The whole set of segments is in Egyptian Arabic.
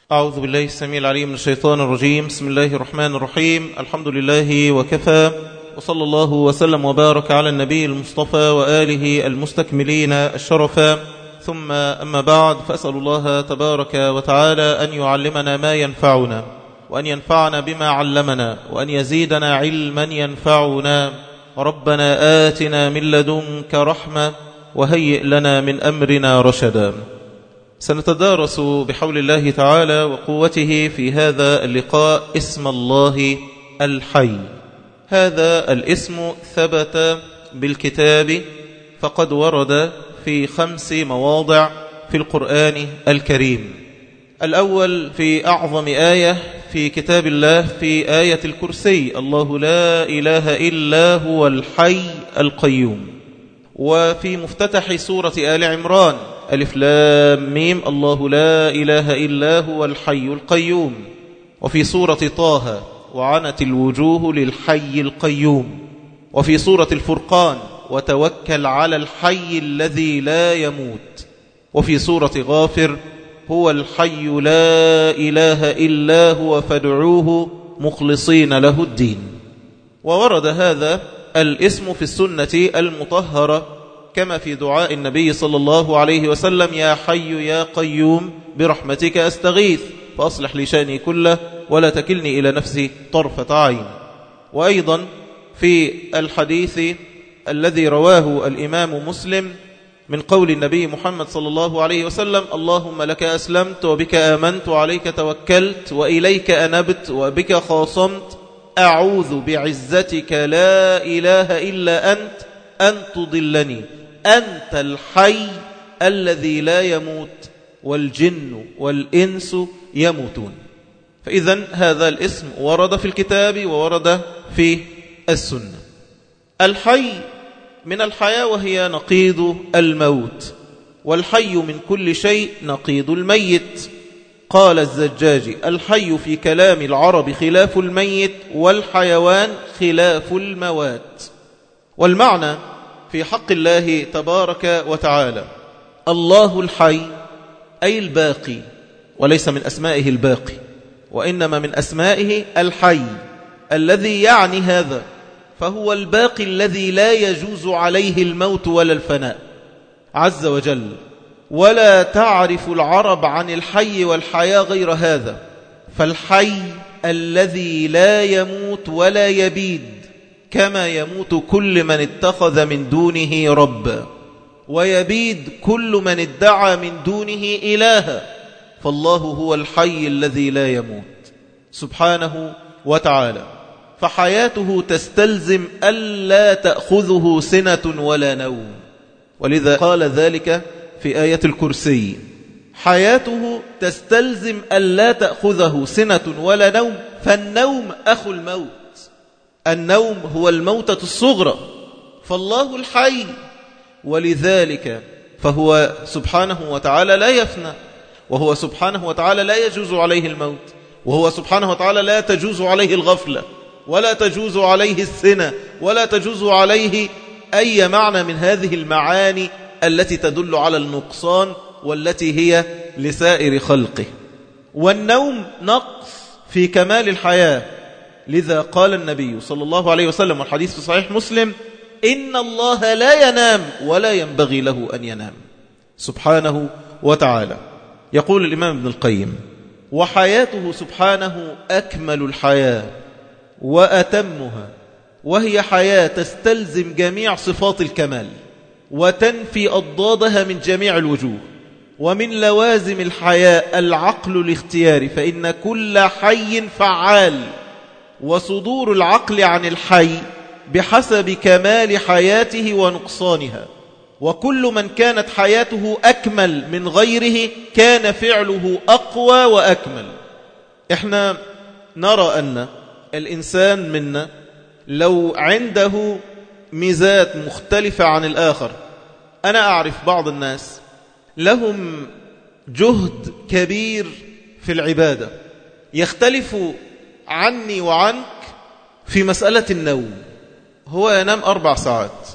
أعوذ بالله السميع العليم من الشيطان الرجيم بسم الله الرحمن الرحيم الحمد لله وكفى وصلى الله وسلم وبارك على النبي المصطفى وآله المستكملين الشرفا ثم أما بعد فأسأل الله تبارك وتعالى أن يعلمنا ما ينفعنا وأن ينفعنا بما علمنا وأن يزيدنا علما ينفعنا ربنا آتنا من لدنك رحمة وهيئ لنا من أمرنا رشدا سنتدارس بحول الله تعالى وقوته في هذا اللقاء اسم الله الحي هذا الاسم ثبت بالكتاب فقد ورد في خمس مواضع في القرآن الكريم الأول في أعظم آية في كتاب الله في آية الكرسي الله لا إله إلا هو الحي القيوم وفي مفتتح سورة آل عمران ألف لام ميم الله لا إله إلا هو الحي القيوم وفي سورة طه وعنت الوجوه للحي القيوم وفي سورة الفرقان وتوكل على الحي الذي لا يموت وفي سورة غافر هو الحي لا إله إلا هو فادعوه مخلصين له الدين وورد هذا الاسم في السنة المطهرة كما في دعاء النبي صلى الله عليه وسلم يا حي يا قيوم برحمتك أستغيث فأصلح لي شأني كله ولا تكلني إلى نفسي طرفة عين وأيضا في الحديث الذي رواه الإمام مسلم من قول النبي محمد صلى الله عليه وسلم اللهم لك أسلمت وبك آمنت وعليك توكلت وإليك أنبت وبك خاصمت أعوذ بعزتك لا إله إلا أنت أن تضلني أنت الحي الذي لا يموت والجن والإنس يموتون فإذا هذا الاسم ورد في الكتاب وورد في السنة الحي من الحياة وهي نقيض الموت والحي من كل شيء نقيض الميت قال الزجاج الحي في كلام العرب خلاف الميت والحيوان خلاف الموات والمعنى في حق الله تبارك وتعالى الله الحي أي الباقي وليس من أسمائه الباقي وإنما من أسمائه الحي الذي يعني هذا فهو الباقي الذي لا يجوز عليه الموت ولا الفناء عز وجل ولا تعرف العرب عن الحي والحياة غير هذا فالحي الذي لا يموت ولا يبيد كما يموت كل من اتخذ من دونه ربا ويبيد كل من ادعى من دونه إلها فالله هو الحي الذي لا يموت سبحانه وتعالى فحياته تستلزم ألا تأخذه سنة ولا نوم ولذا قال ذلك في آية الكرسي حياته تستلزم ألا تأخذه سنة ولا نوم فالنوم أخو الموت النوم هو الموتة الصغرى فالله الحي ولذلك فهو سبحانه وتعالى لا يفنى وهو سبحانه وتعالى لا يجوز عليه الموت وهو سبحانه وتعالى لا تجوز عليه الغفلة ولا تجوز عليه السنة ولا تجوز عليه أي معنى من هذه المعاني التي تدل على النقصان والتي هي لسائر خلقه والنوم نقص في كمال الحياة لذا قال النبي صلى الله عليه وسلم والحديث في صحيح مسلم إن الله لا ينام ولا ينبغي له أن ينام سبحانه وتعالى يقول الإمام ابن القيم وحياته سبحانه أكمل الحياة وأتمها وهي حياة تستلزم جميع صفات الكمال وتنفي أضدادها من جميع الوجوه ومن لوازم الحياة العقل الاختياري فإن كل حي فعال وصدور العقل عن الحي بحسب كمال حياته ونقصانها وكل من كانت حياته أكمل من غيره كان فعله أقوى وأكمل احنا نرى أن الإنسان منا لو عنده ميزات مختلفة عن الآخر أنا أعرف بعض الناس لهم جهد كبير في العبادة يختلف عني وعنك في مسألة النوم هو ينام أربع ساعات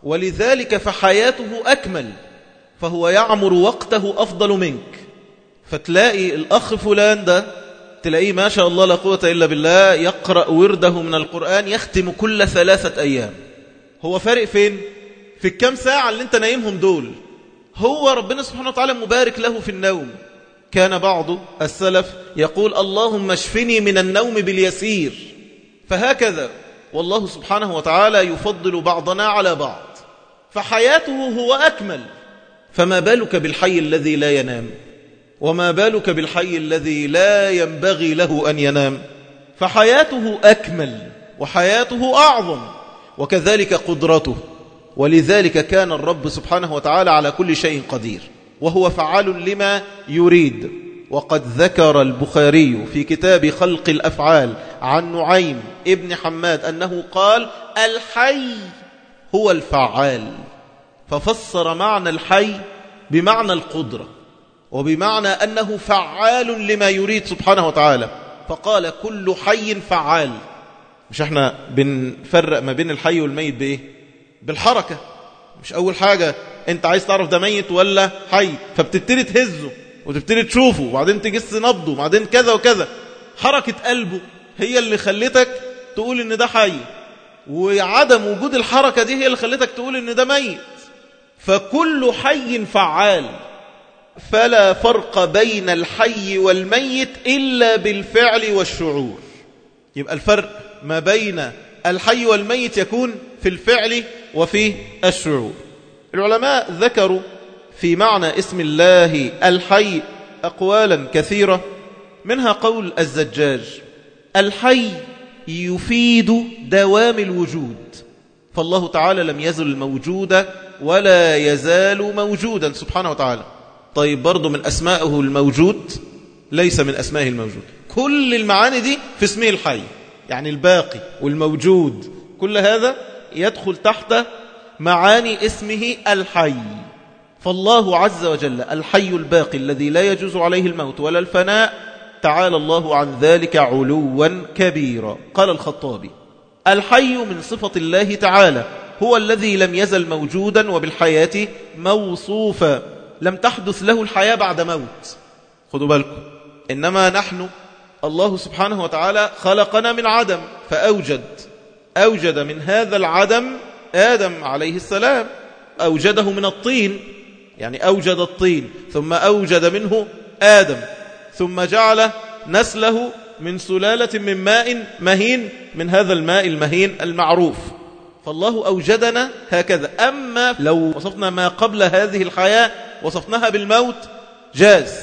ولذلك فحياته أكمل فهو يعمر وقته أفضل منك فتلاقي الأخ فلان ده تلاقيه ما شاء الله لا قوة إلا بالله يقرأ ورده من القرآن يختم كل ثلاثة أيام هو فارق فين؟ في الكام ساعة اللي انت نايمهم دول هو ربنا سبحانه وتعالى مبارك له في النوم كان بعض السلف يقول اللهم اشفني من النوم باليسير فهكذا والله سبحانه وتعالى يفضل بعضنا على بعض فحياته هو أكمل فما بالك بالحي الذي لا ينام وما بالك بالحي الذي لا ينبغي له أن ينام فحياته أكمل وحياته أعظم وكذلك قدرته ولذلك كان الرب سبحانه وتعالى على كل شيء قدير وهو فعال لما يريد وقد ذكر البخاري في كتاب خلق الأفعال عن نعيم ابن حماد أنه قال الحي هو الفعال ففسر معنى الحي بمعنى القدرة وبمعنى أنه فعال لما يريد سبحانه وتعالى فقال كل حي فعال مش احنا بنفرق ما بين الحي والميت بإيه بالحركة مش أول حاجة أنت عايز تعرف ده ميت ولا حي فبتبتدي تهزه وتبتدي تشوفه وبعدين تجس نبضه وبعدين كذا وكذا حركة قلبه هي اللي خلتك تقول إن ده حي وعدم وجود الحركة دي هي اللي خلتك تقول إن ده ميت فكل حي فعال فلا فرق بين الحي والميت إلا بالفعل والشعور يبقى الفرق ما بين الحي والميت يكون في الفعل وفي الشعور العلماء ذكروا في معنى اسم الله الحي أقوالا كثيرة منها قول الزجاج الحي يفيد دوام الوجود فالله تعالى لم يزل موجودا ولا يزال موجودا سبحانه وتعالى طيب برضو من أسمائه الموجود ليس من أسمائه الموجود كل المعاني دي في اسمه الحي يعني الباقي والموجود كل هذا يدخل تحت معاني اسمه الحي فالله عز وجل الحي الباقي الذي لا يجوز عليه الموت ولا الفناء تعالى الله عن ذلك علوا كبيرا قال الخطابي الحي من صفة الله تعالى هو الذي لم يزل موجودا وبالحياة موصوفا لم تحدث له الحياة بعد موت خذوا بالكم إنما نحن الله سبحانه وتعالى خلقنا من عدم فأوجد أوجد من هذا العدم آدم عليه السلام أوجده من الطين يعني أوجد الطين ثم أوجد منه آدم ثم جعل نسله من سلالة من ماء مهين من هذا الماء المهين المعروف فالله أوجدنا هكذا أما لو وصفنا ما قبل هذه الحياة وصفناها بالموت جاز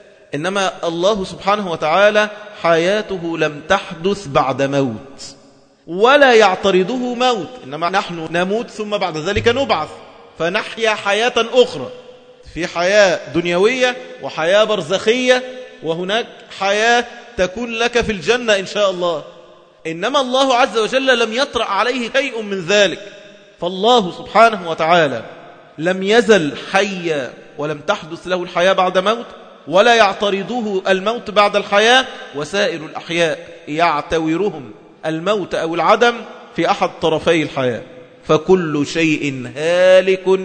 إنما الله سبحانه وتعالى حياته لم تحدث بعد موت ولا يعترضه موت إنما نحن نموت ثم بعد ذلك نبعث فنحيا حياة أخرى في حياة دنيوية وحياة برزخية وهناك حياة تكون لك في الجنة إن شاء الله إنما الله عز وجل لم يطرأ عليه شيء من ذلك فالله سبحانه وتعالى لم يزل حيا ولم تحدث له الحياة بعد موت ولا يعترضه الموت بعد الحياة وسائر الأحياء يعتورهم الموت أو العدم في أحد طرفي الحياة فكل شيء هالك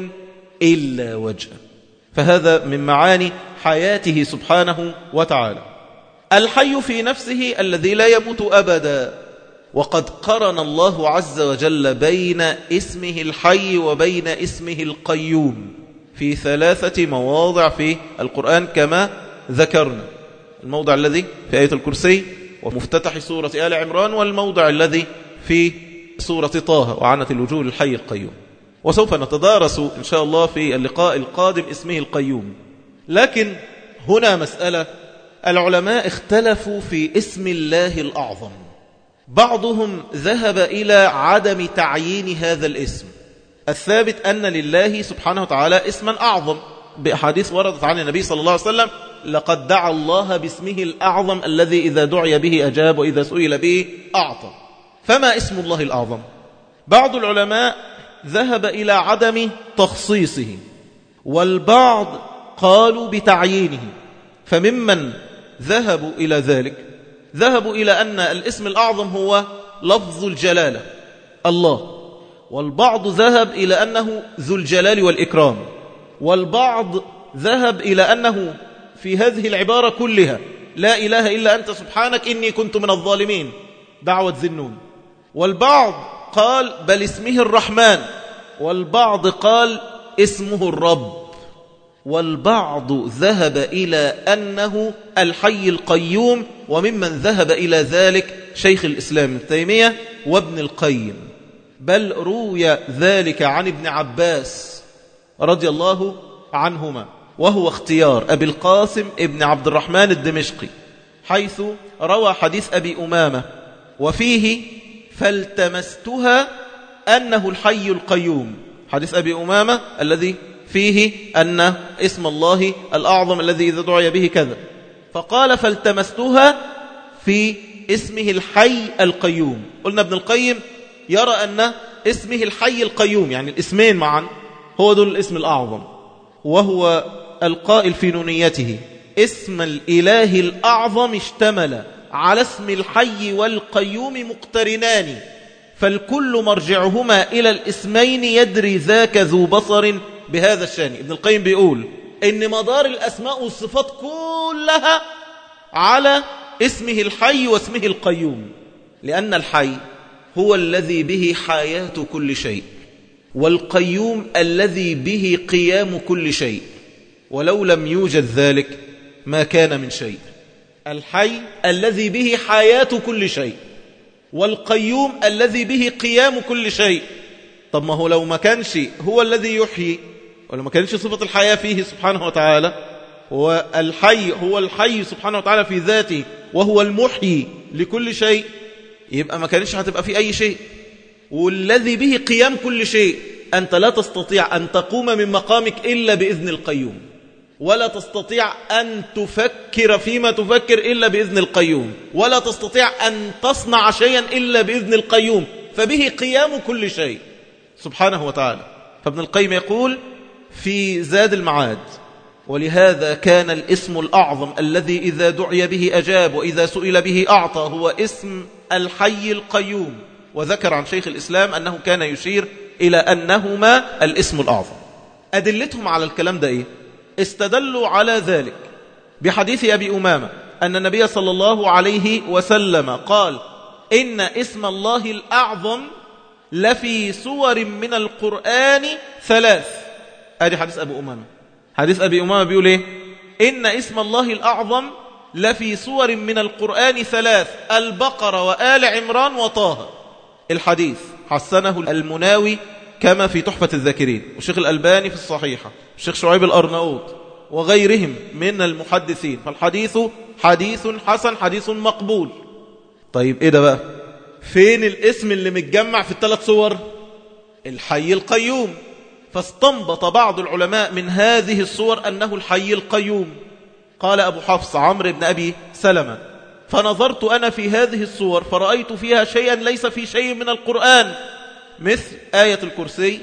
إلا وجهه فهذا من معاني حياته سبحانه وتعالى الحي في نفسه الذي لا يموت أبدا وقد قرن الله عز وجل بين اسمه الحي وبين اسمه القيوم في ثلاثة مواضع في القرآن كما ذكرنا الموضع الذي في آية الكرسي ومفتتح سورة آل عمران والموضع الذي في سورة طه وعنت الوجوه للحي القيوم وسوف نتدارس إن شاء الله في اللقاء القادم اسمه القيوم لكن هنا مسألة العلماء اختلفوا في اسم الله الأعظم بعضهم ذهب إلى عدم تعيين هذا الاسم الثابت أن لله سبحانه وتعالى اسما أعظم بأحاديث وردت عن النبي صلى الله عليه وسلم لقد دعا الله باسمه الأعظم الذي إذا دعي به أجاب وإذا سئل به أعطى فما اسم الله الأعظم بعض العلماء ذهب إلى عدم تخصيصه والبعض قالوا بتعيينه فممن ذهبوا إلى ذلك ذهبوا إلى أن الاسم الأعظم هو لفظ الجلالة الله والبعض ذهب إلى أنه ذو الجلال والإكرام والبعض ذهب إلى أنه في هذه العبارة كلها لا إله إلا أنت سبحانك إني كنت من الظالمين دعوة ذنون والبعض قال بل اسمه الرحمن والبعض قال اسمه الرب والبعض ذهب إلى أنه الحي القيوم وممن ذهب إلى ذلك شيخ الإسلام ابن تيمية وابن القيم بل روي ذلك عن ابن عباس رضي الله عنهما وهو اختيار أبي القاسم ابن عبد الرحمن الدمشقي حيث روى حديث أبي أمامة وفيه فالتمستها أنه الحي القيوم حديث أبي أمامة الذي فيه أن اسم الله الأعظم الذي إذا دعي به كذا فقال فالتمستها في اسمه الحي القيوم قلنا ابن القيم يرى أن اسمه الحي القيوم يعني الاسمين معا هو دول الاسم الأعظم وهو القائل في نونيته اسم الإله الأعظم اشتمل على اسم الحي والقيوم مقترنان فالكل مرجعهما إلى الاسمين يدري ذاك ذو بصر بهذا الشان ابن القيم بيقول إن مدار الأسماء والصفات كلها على اسمه الحي واسمه القيوم لأن الحي هو الذي به حياة كل شيء والقيوم الذي به قيام كل شيء ولو لم يوجد ذلك ما كان من شيء الحي الذي به حياة كل شيء والقيوم الذي به قيام كل شيء طب ما هو لو ما كانش هو الذي يحيي ولو ما كانش صفة الحياة فيه سبحانه وتعالى والحي هو الحي سبحانه وتعالى في ذاته وهو المحيي لكل شيء يبقى ما كانش هتبقى في أي شيء والذي به قيام كل شيء أنت لا تستطيع أن تقوم من مقامك إلا بإذن القيوم ولا تستطيع أن تفكر فيما تفكر إلا بإذن القيوم ولا تستطيع أن تصنع شيئا إلا بإذن القيوم فبه قيام كل شيء سبحانه وتعالى فابن القيم يقول في زاد المعاد ولهذا كان الاسم الأعظم الذي إذا دعي به أجاب وإذا سئل به أعطى هو اسم الحي القيوم وذكر عن شيخ الإسلام أنه كان يشير إلى أنهما الاسم الأعظم أدلتهم على الكلام ده إيه؟ استدلوا على ذلك بحديث أبي أمامة أن النبي صلى الله عليه وسلم قال إن اسم الله الأعظم لفي سور من القرآن ثلاث هذه حديث أبو أمامة حديث أبي أمامة بيقول إيه إن اسم الله الأعظم لفي سور من القرآن ثلاث البقرة وآل عمران وطه الحديث حسنه المناوي كما في تحفة الذاكرين والشيخ الألباني في الصحيحة الشيخ شعيب الأرناؤوط وغيرهم من المحدثين فالحديث حديث حسن حديث مقبول طيب ايه ده بقى فين الاسم اللي متجمع في الثلاث صور الحي القيوم فاستنبط بعض العلماء من هذه الصور أنه الحي القيوم قال أبو حفص عمرو بن أبي سلمة فنظرت أنا في هذه الصور فرأيت فيها شيئا ليس في شيء من القرآن مثل آية الكرسي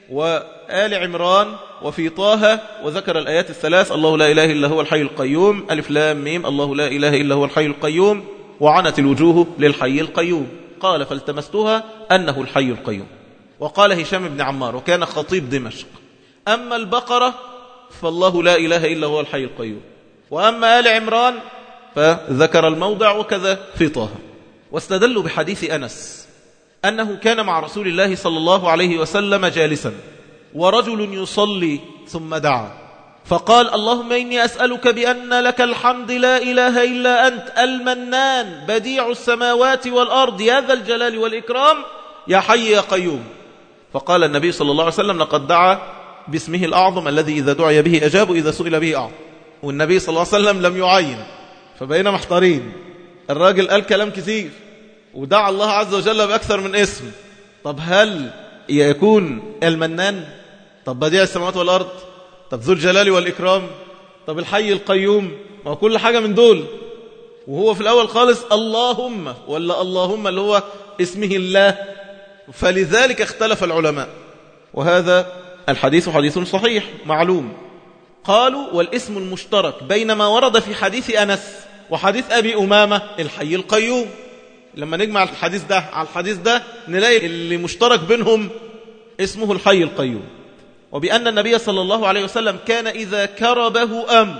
وآل عمران وفي طه وذكر الآيات الثلاث الله لا إله إلا هو الحي القيوم ألف لام ميم الله لا إله إلا هو الحي القيوم وعنت الوجوه للحي القيوم قال فالتمستها أنه الحي القيوم وقال هشام بن عمار وكان خطيب دمشق أما البقرة فالله لا إله إلا هو الحي القيوم وأما آل عمران فذكر الموضع وكذا في طه واستدلوا بحديث أنس أنه كان مع رسول الله صلى الله عليه وسلم جالسا ورجل يصلي ثم دعا فقال اللهم إني أسألك بأن لك الحمد لا إله إلا أنت المنان بديع السماوات والأرض يا ذا الجلال والإكرام يا حي يا قيوم فقال النبي صلى الله عليه وسلم لقد دعا باسمه الأعظم الذي إذا دعي به أجاب وإذا سئل به أعظم والنبي صلى الله عليه وسلم لم يعين فبقينا محتارين الراجل قال كلام كثير ودعا الله عز وجل بأكثر من اسم طب هل يكون المنان طب بديع السماوات والأرض طب ذو الجلال والإكرام طب الحي القيوم ما هو كل حاجة من دول وهو في الأول خالص اللهم ولا اللهم اللي هو اسمه الله فلذلك اختلف العلماء وهذا الحديث حديث صحيح معلوم قالوا والاسم المشترك بين ما ورد في حديث أنس وحديث أبي أمامة الحي القيوم لما نجمع الحديث ده على الحديث ده نلاقي اللي مشترك بينهم اسمه الحي القيوم وبأن النبي صلى الله عليه وسلم كان إذا كربه أم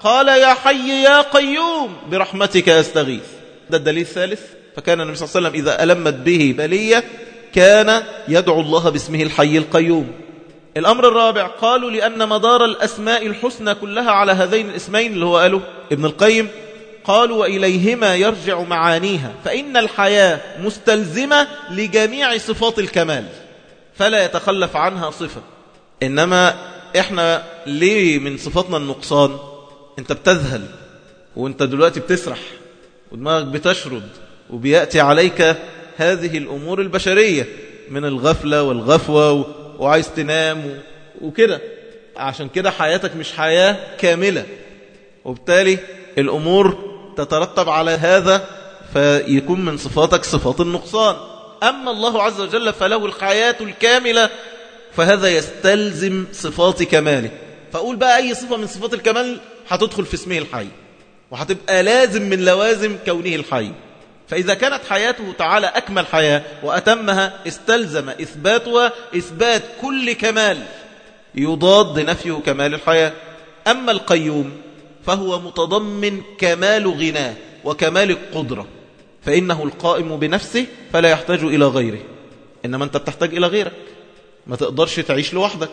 قال يا حي يا قيوم برحمتك أستغيث ده الدليل الثالث فكان النبي صلى الله عليه وسلم إذا ألمت به بلية كان يدعو الله باسمه الحي القيوم الأمر الرابع قالوا لأن مدار الأسماء الحسنى كلها على هذين الاسمين اللي هو قاله ابن القيم قالوا وإليهما يرجع معانيها فإن الحياة مستلزمة لجميع صفات الكمال فلا يتخلف عنها صفة إنما إحنا ليه من صفاتنا النقصان أنت بتذهل وأنت دلوقتي بتسرح ودماغك بتشرد وبيأتي عليك هذه الأمور البشرية من الغفلة والغفوة وعايز تنام وكده عشان كده حياتك مش حياة كاملة وبالتالي الأمور تترتب على هذا فيكون من صفاتك صفات النقصان أما الله عز وجل فله الحياة الكاملة فهذا يستلزم صفات كماله فأقول بقى أي صفة من صفات الكمال هتدخل في اسمه الحي وهتبقى لازم من لوازم كونه الحي فإذا كانت حياته تعالى أكمل حياة وأتمها استلزم إثباتها إثبات كل كمال يضاد نفيه كمال الحياة أما القيوم فهو متضمن كمال غناه وكمال القدرة فإنه القائم بنفسه فلا يحتاج إلى غيره إنما أنت بتحتاج إلى غيرك ما تقدرش تعيش لوحدك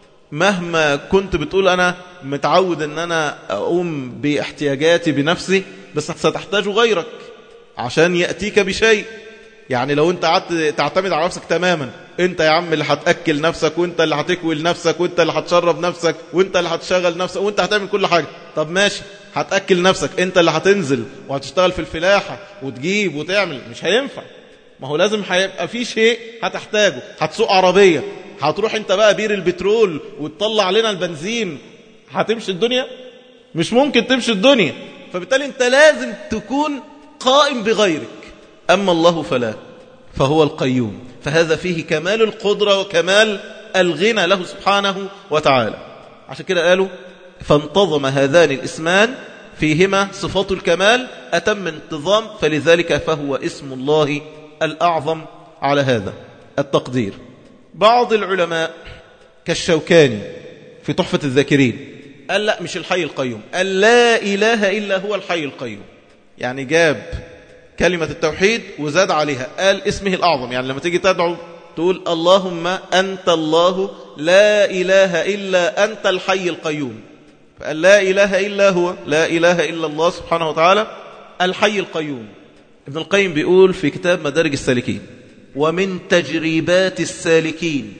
مهما كنت بتقول أنا متعود أن أنا أقوم باحتياجاتي بنفسي بس ستحتاج غيرك عشان يأتيك بشيء يعني لو انت قعدت تعتمد على نفسك تماما انت يا عم اللي هتأكل نفسك وانت اللي هتكوي لنفسك وانت اللي هتشرب نفسك وانت اللي هتشغل نفسك وانت هتعمل كل حاجة طب ماشي هتأكل نفسك انت اللي هتنزل وهتشتغل في الفلاحة وتجيب وتعمل مش هينفع ما هو لازم هيبقى في شيء هتحتاجه هتسوق عربية هتروح انت بقى بير البترول وتطلع علينا البنزين هتمشي الدنيا مش ممكن تمشي الدنيا فبالتالي انت لازم تكون قائم بغيرك أما الله فلا فهو القيوم فهذا فيه كمال القدرة وكمال الغنى له سبحانه وتعالى عشان كده قالوا فانتظم هذان الاسمان فيهما صفات الكمال أتم انتظام فلذلك فهو اسم الله الأعظم على هذا التقدير بعض العلماء كالشوكاني في تحفة الذاكرين قال لا مش الحي القيوم قال لا إله إلا هو الحي القيوم يعني جاب كلمة التوحيد وزاد عليها قال اسمه الأعظم يعني لما تيجي تدعو تقول اللهم أنت الله لا إله إلا أنت الحي القيوم فقال لا إله إلا هو لا إله إلا الله سبحانه وتعالى الحي القيوم ابن القيم بيقول في كتاب مدارج السالكين ومن تجريبات السالكين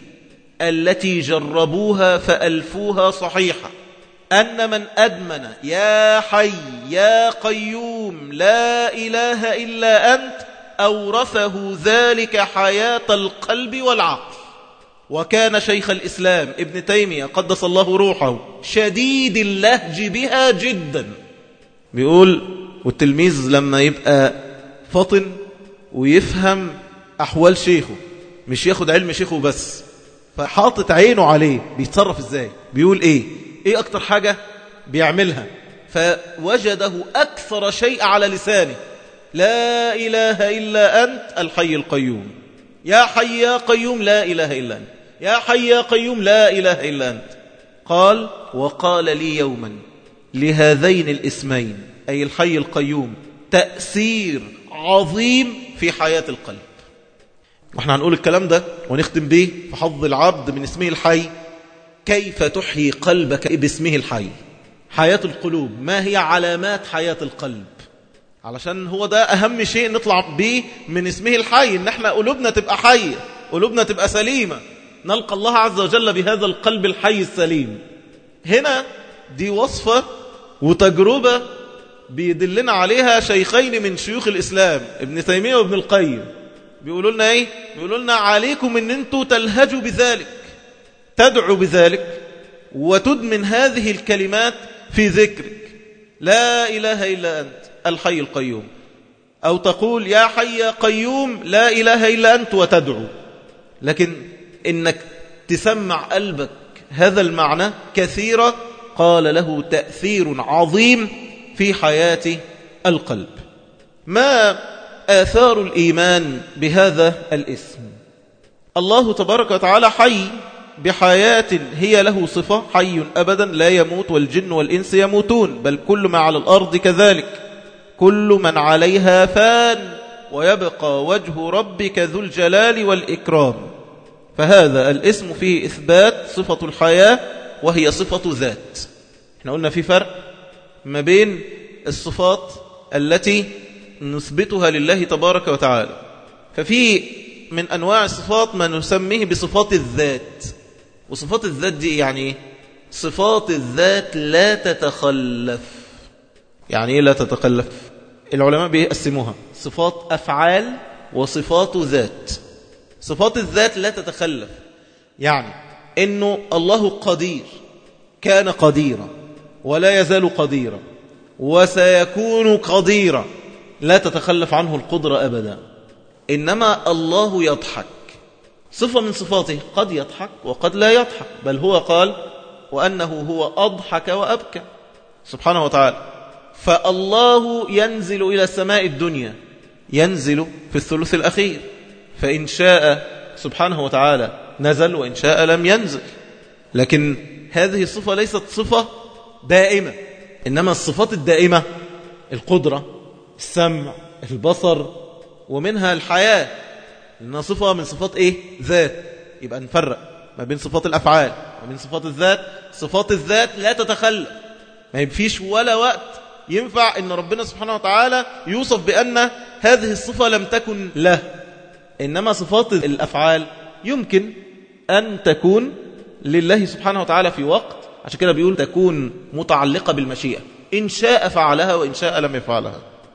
التي جربوها فألفوها صحيحة أن من أدمن يا حي يا قيوم لا إله إلا أنت أورثه ذلك حياة القلب والعقل وكان شيخ الإسلام ابن تيمية قدس الله روحه شديد اللهج بها جدا بيقول والتلميذ لما يبقى فطن ويفهم أحوال شيخه مش ياخد علم شيخه بس فحاطط عينه عليه بيتصرف ازاي بيقول ايه ايه اكتر حاجة بيعملها فوجده اكثر شيء على لسانه لا اله الا انت الحي القيوم يا حي يا قيوم لا اله الا انت يا حي يا قيوم لا اله الا انت قال وقال لي يوما لهذين الاسمين اي الحي القيوم تأثير عظيم في حياة القلب واحنا هنقول الكلام ده ونختم به في حظ العبد من اسمه الحي كيف تحيي قلبك باسمه الحي حياة القلوب ما هي علامات حياة القلب علشان هو ده أهم شيء نطلع به من اسمه الحي إن احنا قلوبنا تبقى حية قلوبنا تبقى سليمة نلقى الله عز وجل بهذا القلب الحي السليم هنا دي وصفة وتجربة بيدلنا عليها شيخين من شيوخ الإسلام ابن تيمية وابن القيم بيقولوا لنا ايه بيقولوا لنا عليكم ان انتوا تلهجوا بذلك تدعو بذلك وتدمن هذه الكلمات في ذكرك لا إله إلا أنت الحي القيوم أو تقول يا حي يا قيوم لا إله إلا أنت وتدعو لكن إنك تسمع قلبك هذا المعنى كثيرا قال له تأثير عظيم في حياة القلب ما آثار الإيمان بهذا الاسم الله تبارك وتعالى حي بحياة هي له صفة حي أبدا لا يموت والجن والإنس يموتون بل كل ما على الأرض كذلك كل من عليها فان ويبقى وجه ربك ذو الجلال والإكرام فهذا الاسم فيه إثبات صفة الحياة وهي صفة ذات احنا قلنا في فرق ما بين الصفات التي نثبتها لله تبارك وتعالى ففي من أنواع الصفات ما نسميه بصفات الذات وصفات الذات دي يعني صفات الذات لا تتخلف يعني إيه لا تتخلف العلماء بيقسموها صفات أفعال وصفات ذات صفات الذات لا تتخلف يعني إنه الله قدير كان قديرا ولا يزال قديرا وسيكون قديرا لا تتخلف عنه القدرة أبدا إنما الله يضحك صفة من صفاته قد يضحك وقد لا يضحك بل هو قال وأنه هو أضحك وأبكى سبحانه وتعالى فالله ينزل إلى السماء الدنيا ينزل في الثلث الأخير فإن شاء سبحانه وتعالى نزل وإن شاء لم ينزل لكن هذه الصفة ليست صفة دائمة إنما الصفات الدائمة القدرة السمع البصر ومنها الحياة لأنها صفة من صفات إيه؟ ذات يبقى نفرق ما بين صفات الأفعال ومن صفات الذات صفات الذات لا تتخلى ما يبفيش ولا وقت ينفع أن ربنا سبحانه وتعالى يوصف بأن هذه الصفة لم تكن له إنما صفات الأفعال يمكن أن تكون لله سبحانه وتعالى في وقت عشان كده بيقول تكون متعلقة بالمشيئة إن شاء فعلها وإن شاء لم يفعلها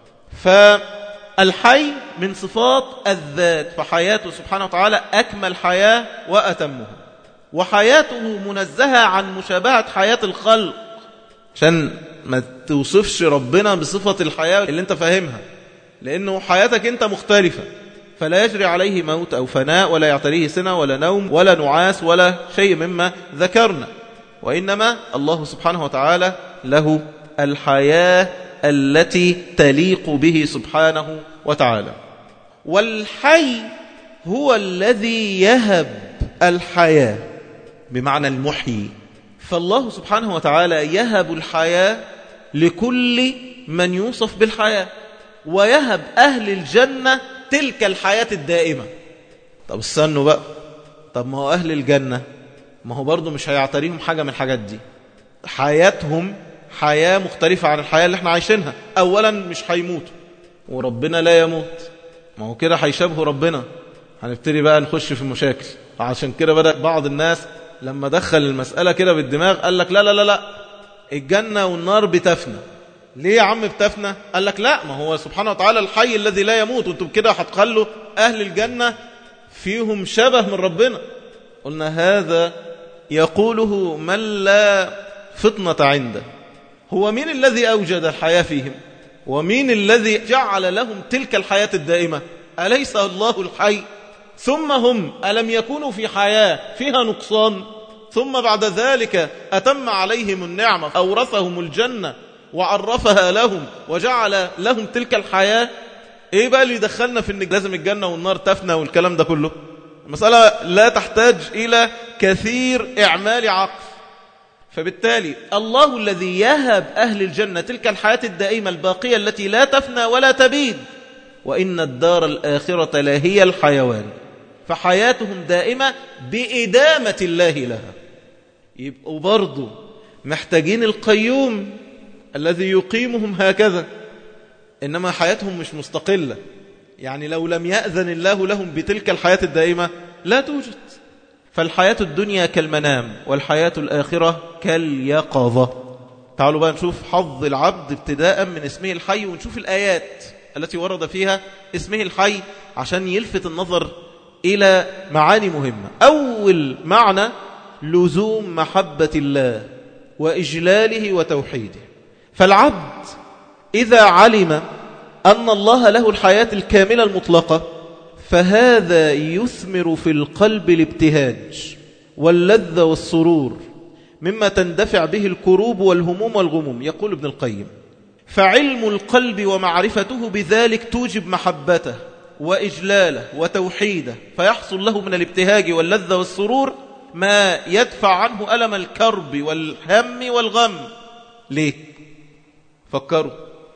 فالحي من صفات الذات فحياته سبحانه وتعالى أكمل حياة وأتمها وحياته منزهة عن مشابهة حياة الخلق عشان ما توصفش ربنا بصفة الحياة اللي انت فاهمها لأنه حياتك انت مختلفة فلا يجري عليه موت أو فناء ولا يعتريه سنة ولا نوم ولا نعاس ولا شيء مما ذكرنا وإنما الله سبحانه وتعالى له الحياة التي تليق به سبحانه وتعالى والحي هو الذي يهب الحياة بمعنى المحيي فالله سبحانه وتعالى يهب الحياة لكل من يوصف بالحياة ويهب أهل الجنة تلك الحياة الدائمة طب استنوا بقى طب ما هو أهل الجنة ما هو برضو مش هيعتريهم حاجة من الحاجات دي حياتهم حياة مختلفة عن الحياة اللي احنا عايشينها أولا مش هيموتوا وربنا لا يموت ما هو كده هيشابهوا ربنا هنبتدي بقى نخش في مشاكل عشان كده بدأ بعض الناس لما دخل المسألة كده بالدماغ قال لك لا لا لا لا الجنة والنار بتفنى ليه يا عم بتفنى قال لك لا ما هو سبحانه وتعالى الحي الذي لا يموت وانتم كده هتخلوا أهل الجنة فيهم شبه من ربنا قلنا هذا يقوله من لا فطنة عنده هو مين الذي أوجد الحياة فيهم ومين الذي جعل لهم تلك الحياة الدائمة أليس الله الحي ثم هم ألم يكونوا في حياة فيها نقصان ثم بعد ذلك أتم عليهم النعمة أورثهم الجنة وعرفها لهم وجعل لهم تلك الحياة ايه بقى اللي يدخلنا في ان لازم الجنة والنار تفنى والكلام ده كله المسألة لا تحتاج إلى كثير إعمال عقل فبالتالي الله الذي يهب أهل الجنة تلك الحياة الدائمة الباقية التي لا تفنى ولا تبيد وإن الدار الآخرة لا هي الحيوان فحياتهم دائمة بإدامة الله لها يبقوا برضو محتاجين القيوم الذي يقيمهم هكذا إنما حياتهم مش مستقلة يعني لو لم يأذن الله لهم بتلك الحياة الدائمة لا توجد فالحياة الدنيا كالمنام والحياة الآخرة كاليقظة تعالوا بقى نشوف حظ العبد ابتداء من اسمه الحي ونشوف الآيات التي ورد فيها اسمه الحي عشان يلفت النظر إلى معاني مهمة أول معنى لزوم محبة الله وإجلاله وتوحيده فالعبد إذا علم أن الله له الحياة الكاملة المطلقة فهذا يثمر في القلب الابتهاج واللذة والسرور مما تندفع به الكروب والهموم والغموم يقول ابن القيم فعلم القلب ومعرفته بذلك توجب محبته وإجلاله وتوحيده فيحصل له من الابتهاج واللذة والسرور ما يدفع عنه ألم الكرب والهم والغم ليه فكروا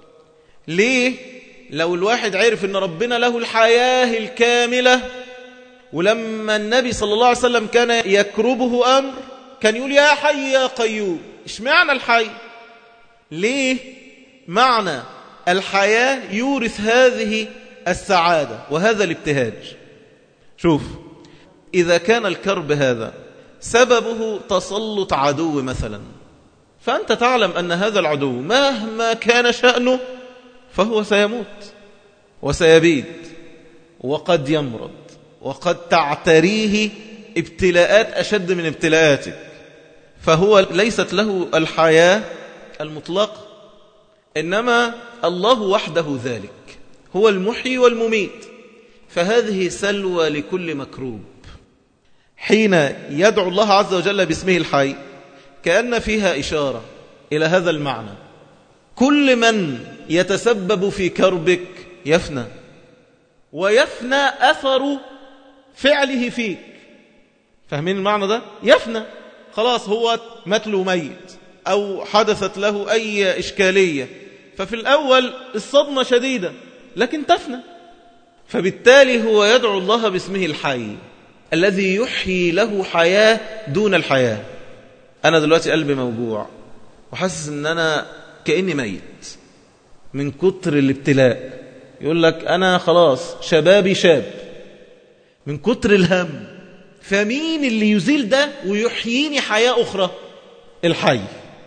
ليه لو الواحد عرف ان ربنا له الحياة الكاملة ولما النبي صلى الله عليه وسلم كان يكربه أمر كان يقول يا حي يا قيوم إيش معنى الحي ليه معنى الحياة يورث هذه السعادة وهذا الابتهاج شوف إذا كان الكرب هذا سببه تسلط عدو مثلا فأنت تعلم أن هذا العدو مهما كان شأنه فهو سيموت وسيبيد وقد يمرض وقد تعتريه ابتلاءات أشد من ابتلاءاتك فهو ليست له الحياة المطلقة إنما الله وحده ذلك هو المحيي والمميت فهذه سلوى لكل مكروب حين يدعو الله عز وجل باسمه الحي كأن فيها إشارة إلى هذا المعنى كل من يتسبب في كربك يفنى ويفنى أثر فعله فيك فاهمين المعنى ده؟ يفنى خلاص هو مات له ميت أو حدثت له أي إشكالية ففي الأول الصدمة شديدة لكن تفنى فبالتالي هو يدعو الله باسمه الحي الذي يحيي له حياة دون الحياة أنا دلوقتي قلبي موجوع وحاسس أن أنا كأني ميت من كتر الابتلاء يقول لك أنا خلاص شبابي شاب من كتر الهم فمين اللي يزيل ده ويحييني حياة أخرى الحي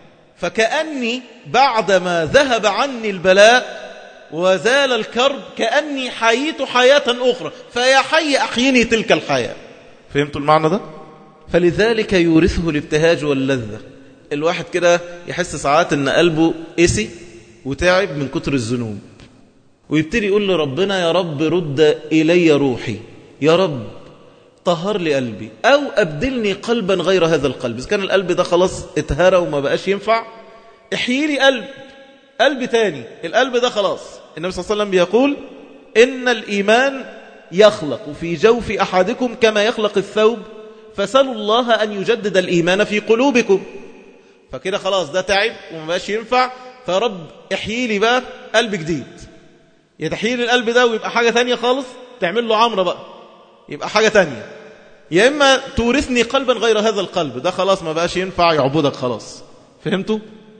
فكأني بعدما ذهب عني البلاء وزال الكرب كأني حييت حياة أخرى فيا حي أحيني تلك الحياة فهمتوا المعنى ده؟ فلذلك يورثه الابتهاج واللذة الواحد كده يحس ساعات ان قلبه قسي وتعب من كتر الذنوب ويبتدي يقول لربنا يا رب رد إلي روحي يا رب طهر لي قلبي أو أبدلني قلبا غير هذا القلب إذا كان القلب ده خلاص اتهرى وما بقاش ينفع احيي لي قلب قلب تاني القلب ده خلاص النبي صلى الله عليه وسلم بيقول إن الإيمان يخلق في جوف أحدكم كما يخلق الثوب فسلوا الله أن يجدد الإيمان في قلوبكم فكده خلاص ده تعب وما بقاش ينفع فرب احيي لي بقى قلب جديد يتحيي لي القلب ده ويبقى حاجة تانية خالص تعمل له عمرة بقى يبقى حاجة تانية يا إما تورثني قلبا غير هذا القلب ده خلاص ما بقاش ينفع يعبدك خلاص فهمتوا؟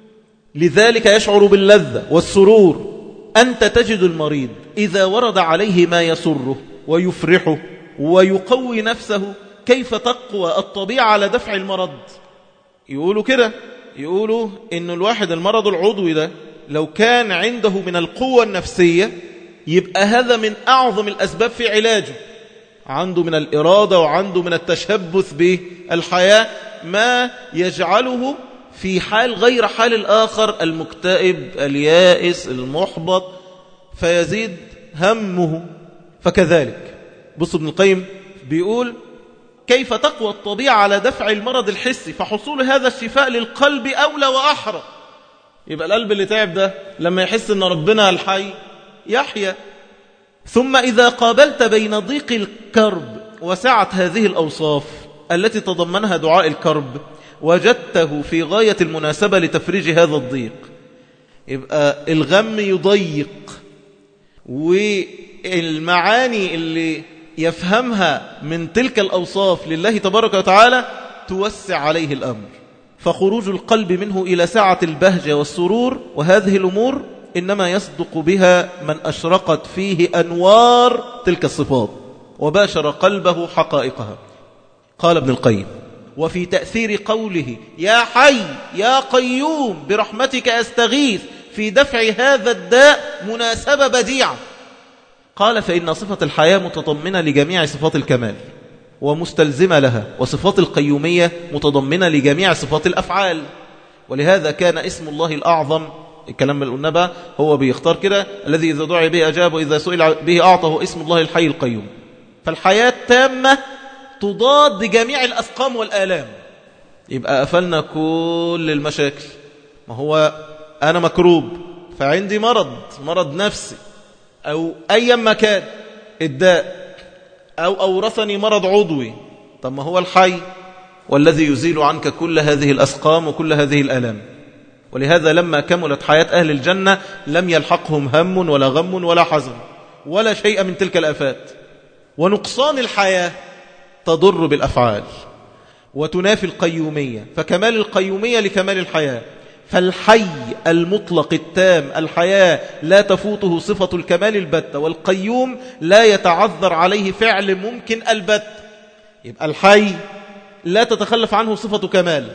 لذلك يشعر باللذة والسرور أنت تجد المريض إذا ورد عليه ما يسره ويفرحه ويقوي نفسه كيف تقوى الطبيعة على دفع المرض يقولوا كده يقولوا إن الواحد المرض العضوي ده لو كان عنده من القوة النفسية يبقى هذا من أعظم الأسباب في علاجه عنده من الإرادة وعنده من التشبث بالحياة ما يجعله في حال غير حال الآخر المكتئب اليائس المحبط فيزيد همه فكذلك بص ابن القيم بيقول كيف تقوى الطبيعة على دفع المرض الحسي فحصول هذا الشفاء للقلب أولى وأحرى يبقى القلب اللي تعب ده لما يحس أن ربنا الحي يحيا ثم إذا قابلت بين ضيق الكرب وسعة هذه الأوصاف التي تضمنها دعاء الكرب وجدته في غاية المناسبة لتفريج هذا الضيق يبقى الغم يضيق والمعاني اللي يفهمها من تلك الأوصاف لله تبارك وتعالى توسع عليه الأمر فخروج القلب منه إلى سعة البهجة والسرور وهذه الأمور إنما يصدق بها من أشرقت فيه أنوار تلك الصفات وباشر قلبه حقائقها قال ابن القيم وفي تأثير قوله يا حي يا قيوم برحمتك أستغيث في دفع هذا الداء مناسبة بديعة قال فإن صفة الحياة متضمنة لجميع صفات الكمال ومستلزمة لها وصفات القيومية متضمنة لجميع صفات الأفعال ولهذا كان اسم الله الأعظم الكلام اللي قلنا بقى هو بيختار كده الذي إذا دعي به أجاب وإذا سئل به أعطه اسم الله الحي القيوم فالحياة تامة تضاد جميع الأسقام والآلام يبقى قفلنا كل المشاكل ما هو أنا مكروب فعندي مرض مرض نفسي أو أي مكان الداء أو أورثني مرض عضوي طب ما هو الحي والذي يزيل عنك كل هذه الأسقام وكل هذه الألام ولهذا لما كملت حياة أهل الجنة لم يلحقهم هم ولا غم ولا حزن ولا شيء من تلك الآفات ونقصان الحياة تضر بالأفعال وتنافي القيومية فكمال القيومية لكمال الحياة فالحي المطلق التام الحياة لا تفوته صفة الكمال البتة والقيوم لا يتعذر عليه فعل ممكن البت يبقى الحي لا تتخلف عنه صفة كمال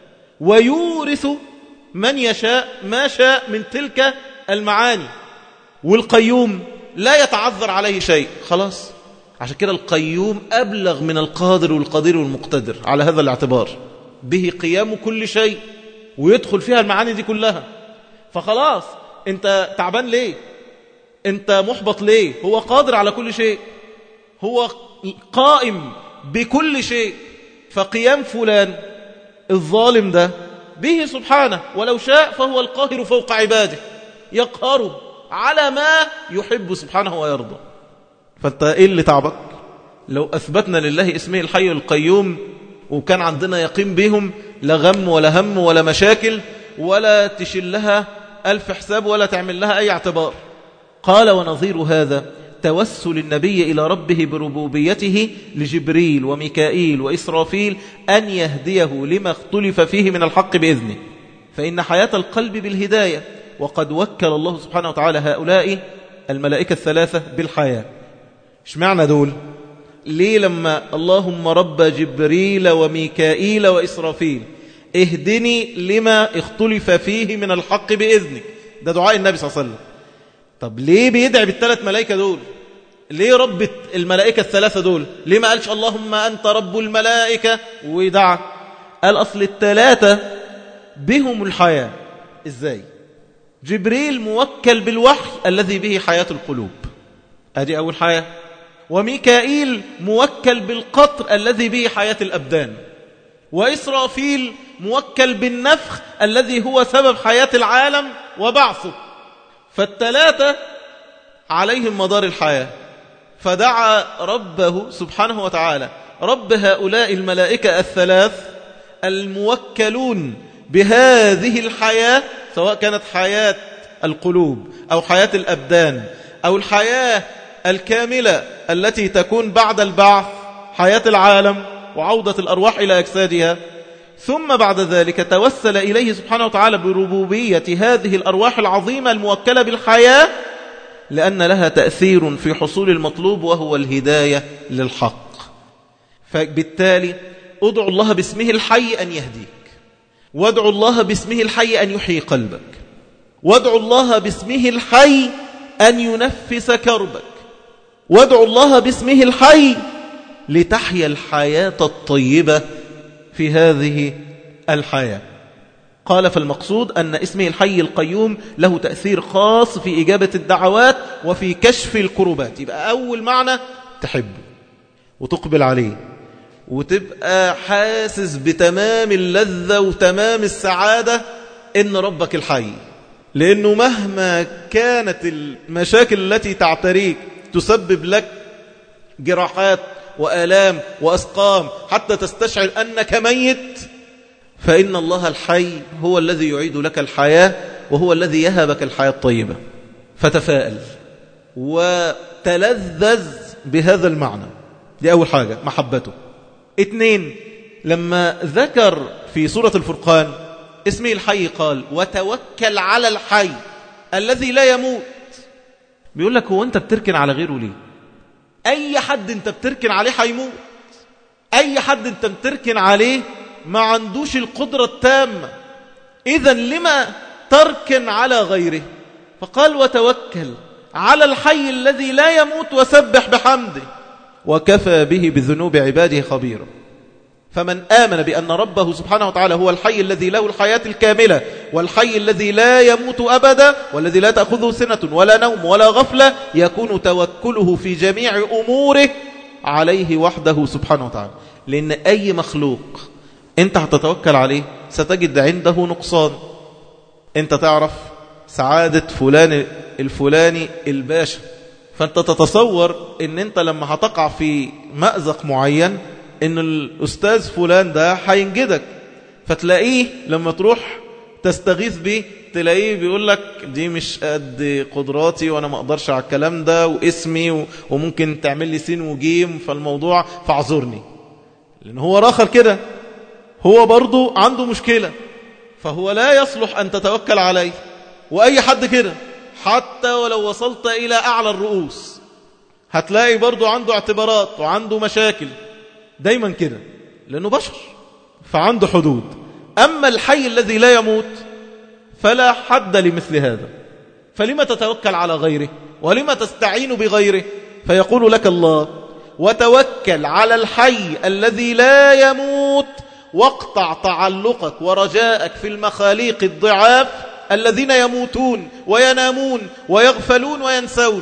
ويورث من يشاء ما شاء من تلك المعاني والقيوم لا يتعذر عليه شيء خلاص عشان كده القيوم أبلغ من القادر والقدير والمقتدر على هذا الاعتبار به قيام كل شيء ويدخل فيها المعاني دي كلها فخلاص انت تعبان ليه انت محبط ليه هو قادر على كل شيء هو قائم بكل شيء فقيام فلان الظالم ده به سبحانه ولو شاء فهو القاهر فوق عباده يقهر على ما يحب سبحانه ويرضى فانت ايه اللي تعبك لو اثبتنا لله اسمه الحي القيوم وكان عندنا يقين بهم لا غم ولا هم ولا مشاكل ولا تشيل لها ألف حساب ولا تعمل لها أي اعتبار قال ونظير هذا توسل النبي إلى ربه بربوبيته لجبريل وميكائيل وإسرافيل أن يهديه لما اختلف فيه من الحق بإذنه فإن حياة القلب بالهداية وقد وكل الله سبحانه وتعالى هؤلاء الملائكة الثلاثة بالحياة ايش معنى دول ليه لما اللهم رب جبريل وميكائيل وإسرافيل اهدني لما اختلف فيه من الحق بإذنك ده دعاء النبي صلى الله عليه وسلم طب ليه بيدعي بالثلاث ملائكة دول ليه رب الملائكة الثلاثة دول ليه ما قالش اللهم أنت رب الملائكة ودعا قال أصل الثلاثة بهم الحياة إزاي جبريل موكل بالوحي الذي به حياة القلوب هذه أول حياة وميكائيل موكل بالقطر الذي به حياة الأبدان وإسرافيل موكل بالنفخ الذي هو سبب حياة العالم وبعثه فالثلاثة عليهم مدار الحياة فدعا ربه سبحانه وتعالى رب هؤلاء الملائكة الثلاث الموكلون بهذه الحياة سواء كانت حياة القلوب أو حياة الأبدان أو الحياة الكاملة التي تكون بعد البعث حياة العالم وعودة الأرواح إلى أجسادها ثم بعد ذلك توسل إليه سبحانه وتعالى بربوبية هذه الأرواح العظيمة الموكلة بالحياة لأن لها تأثير في حصول المطلوب وهو الهداية للحق فبالتالي ادعو الله باسمه الحي أن يهديك وادعو الله باسمه الحي أن يحيي قلبك وادعو الله باسمه الحي أن ينفس كربك وادعو الله باسمه الحي لتحيا الحياة الطيبة في هذه الحياة قال فالمقصود أن اسمه الحي القيوم له تأثير خاص في إجابة الدعوات وفي كشف الكربات يبقى أول معنى تحبه وتقبل عليه وتبقى حاسس بتمام اللذة وتمام السعادة إن ربك الحي لأنه مهما كانت المشاكل التي تعتريك تسبب لك جراحات وآلام وأسقام حتى تستشعر أنك ميت فإن الله الحي هو الذي يعيد لك الحياة وهو الذي يهبك الحياة الطيبة فتفائل وتلذذ بهذا المعنى دي أول حاجة محبته اثنين لما ذكر في سورة الفرقان اسمه الحي قال وتوكل على الحي الذي لا يموت بيقول لك هو أنت بتركن على غيره ليه أي حد أنت بتركن عليه هيموت أي حد أنت بتركن عليه ما عندوش القدرة التامة إذا لما تركن على غيره فقال وتوكل على الحي الذي لا يموت وسبح بحمده وكفى به بذنوب عباده خبيرا فمن آمن بأن ربه سبحانه وتعالى هو الحي الذي له الحياة الكاملة والحي الذي لا يموت أبدا والذي لا تأخذه سنة ولا نوم ولا غفلة يكون توكله في جميع أموره عليه وحده سبحانه وتعالى لأن أي مخلوق أنت هتتوكل عليه ستجد عنده نقصان أنت تعرف سعادة فلان الفلاني الباشا فأنت تتصور أن أنت لما هتقع في مأزق معين ان الأستاذ فلان ده هينجدك فتلاقيه لما تروح تستغيث بيه تلاقيه بيقول لك دي مش قد قدراتي وانا ما اقدرش على الكلام ده واسمي وممكن تعمل لي سين وجيم فالموضوع فاعذرني لان هو راخر كده هو برضو عنده مشكلة فهو لا يصلح ان تتوكل عليه واي حد كده حتى ولو وصلت الى اعلى الرؤوس هتلاقي برضو عنده اعتبارات وعنده مشاكل دايما كده لانه بشر فعنده حدود اما الحي الذي لا يموت فلا حد لمثل هذا فلما تتوكل على غيره ولما تستعين بغيره فيقول لك الله وتوكل على الحي الذي لا يموت واقطع تعلقك ورجاءك في المخاليق الضعاف الذين يموتون وينامون ويغفلون وينسون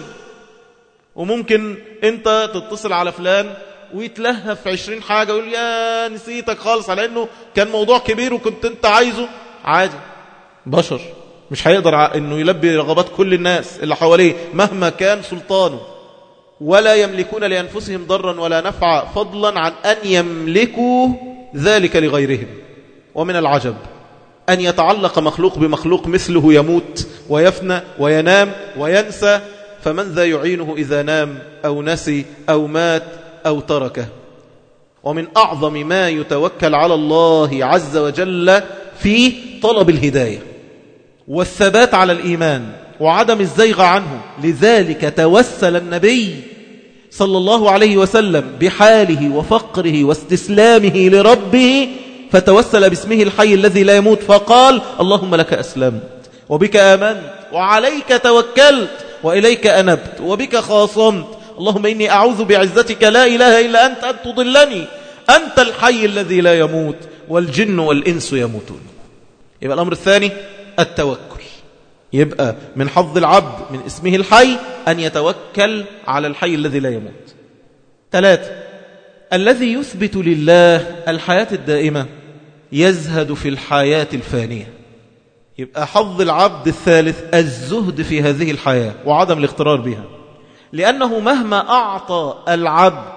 وممكن انت تتصل على فلان ويتلهف في عشرين حاجة ويقول يا نسيتك خالص على انه كان موضوع كبير وكنت انت عايزه عادي بشر مش هيقدر انه يلبي رغبات كل الناس اللي حواليه مهما كان سلطانه ولا يملكون لأنفسهم ضرا ولا نفعا فضلا عن أن يملكوا ذلك لغيرهم ومن العجب أن يتعلق مخلوق بمخلوق مثله يموت ويفنى وينام وينسى فمن ذا يعينه إذا نام أو نسي أو مات أو تركه ومن أعظم ما يتوكل على الله عز وجل في طلب الهداية والثبات على الإيمان وعدم الزيغ عنه لذلك توسل النبي صلى الله عليه وسلم بحاله وفقره واستسلامه لربه فتوسل باسمه الحي الذي لا يموت فقال اللهم لك أسلمت وبك آمنت وعليك توكلت وإليك أنبت وبك خاصمت اللهم إني أعوذ بعزتك لا إله إلا أنت أن تضلني أنت الحي الذي لا يموت والجن والإنس يموتون يبقى الأمر الثاني التوكل يبقى من حظ العبد من اسمه الحي أن يتوكل على الحي الذي لا يموت ثلاثة الذي يثبت لله الحياة الدائمة يزهد في الحياة الفانية يبقى حظ العبد الثالث الزهد في هذه الحياة وعدم الاغترار بها لأنه مهما أعطى العبد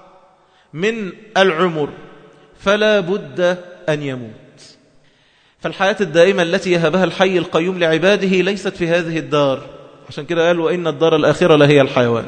من العمر فلا بد أن يموت فالحياة الدائمة التي يهبها الحي القيوم لعباده ليست في هذه الدار عشان كده قال وإن الدار الآخرة لهي الحيوان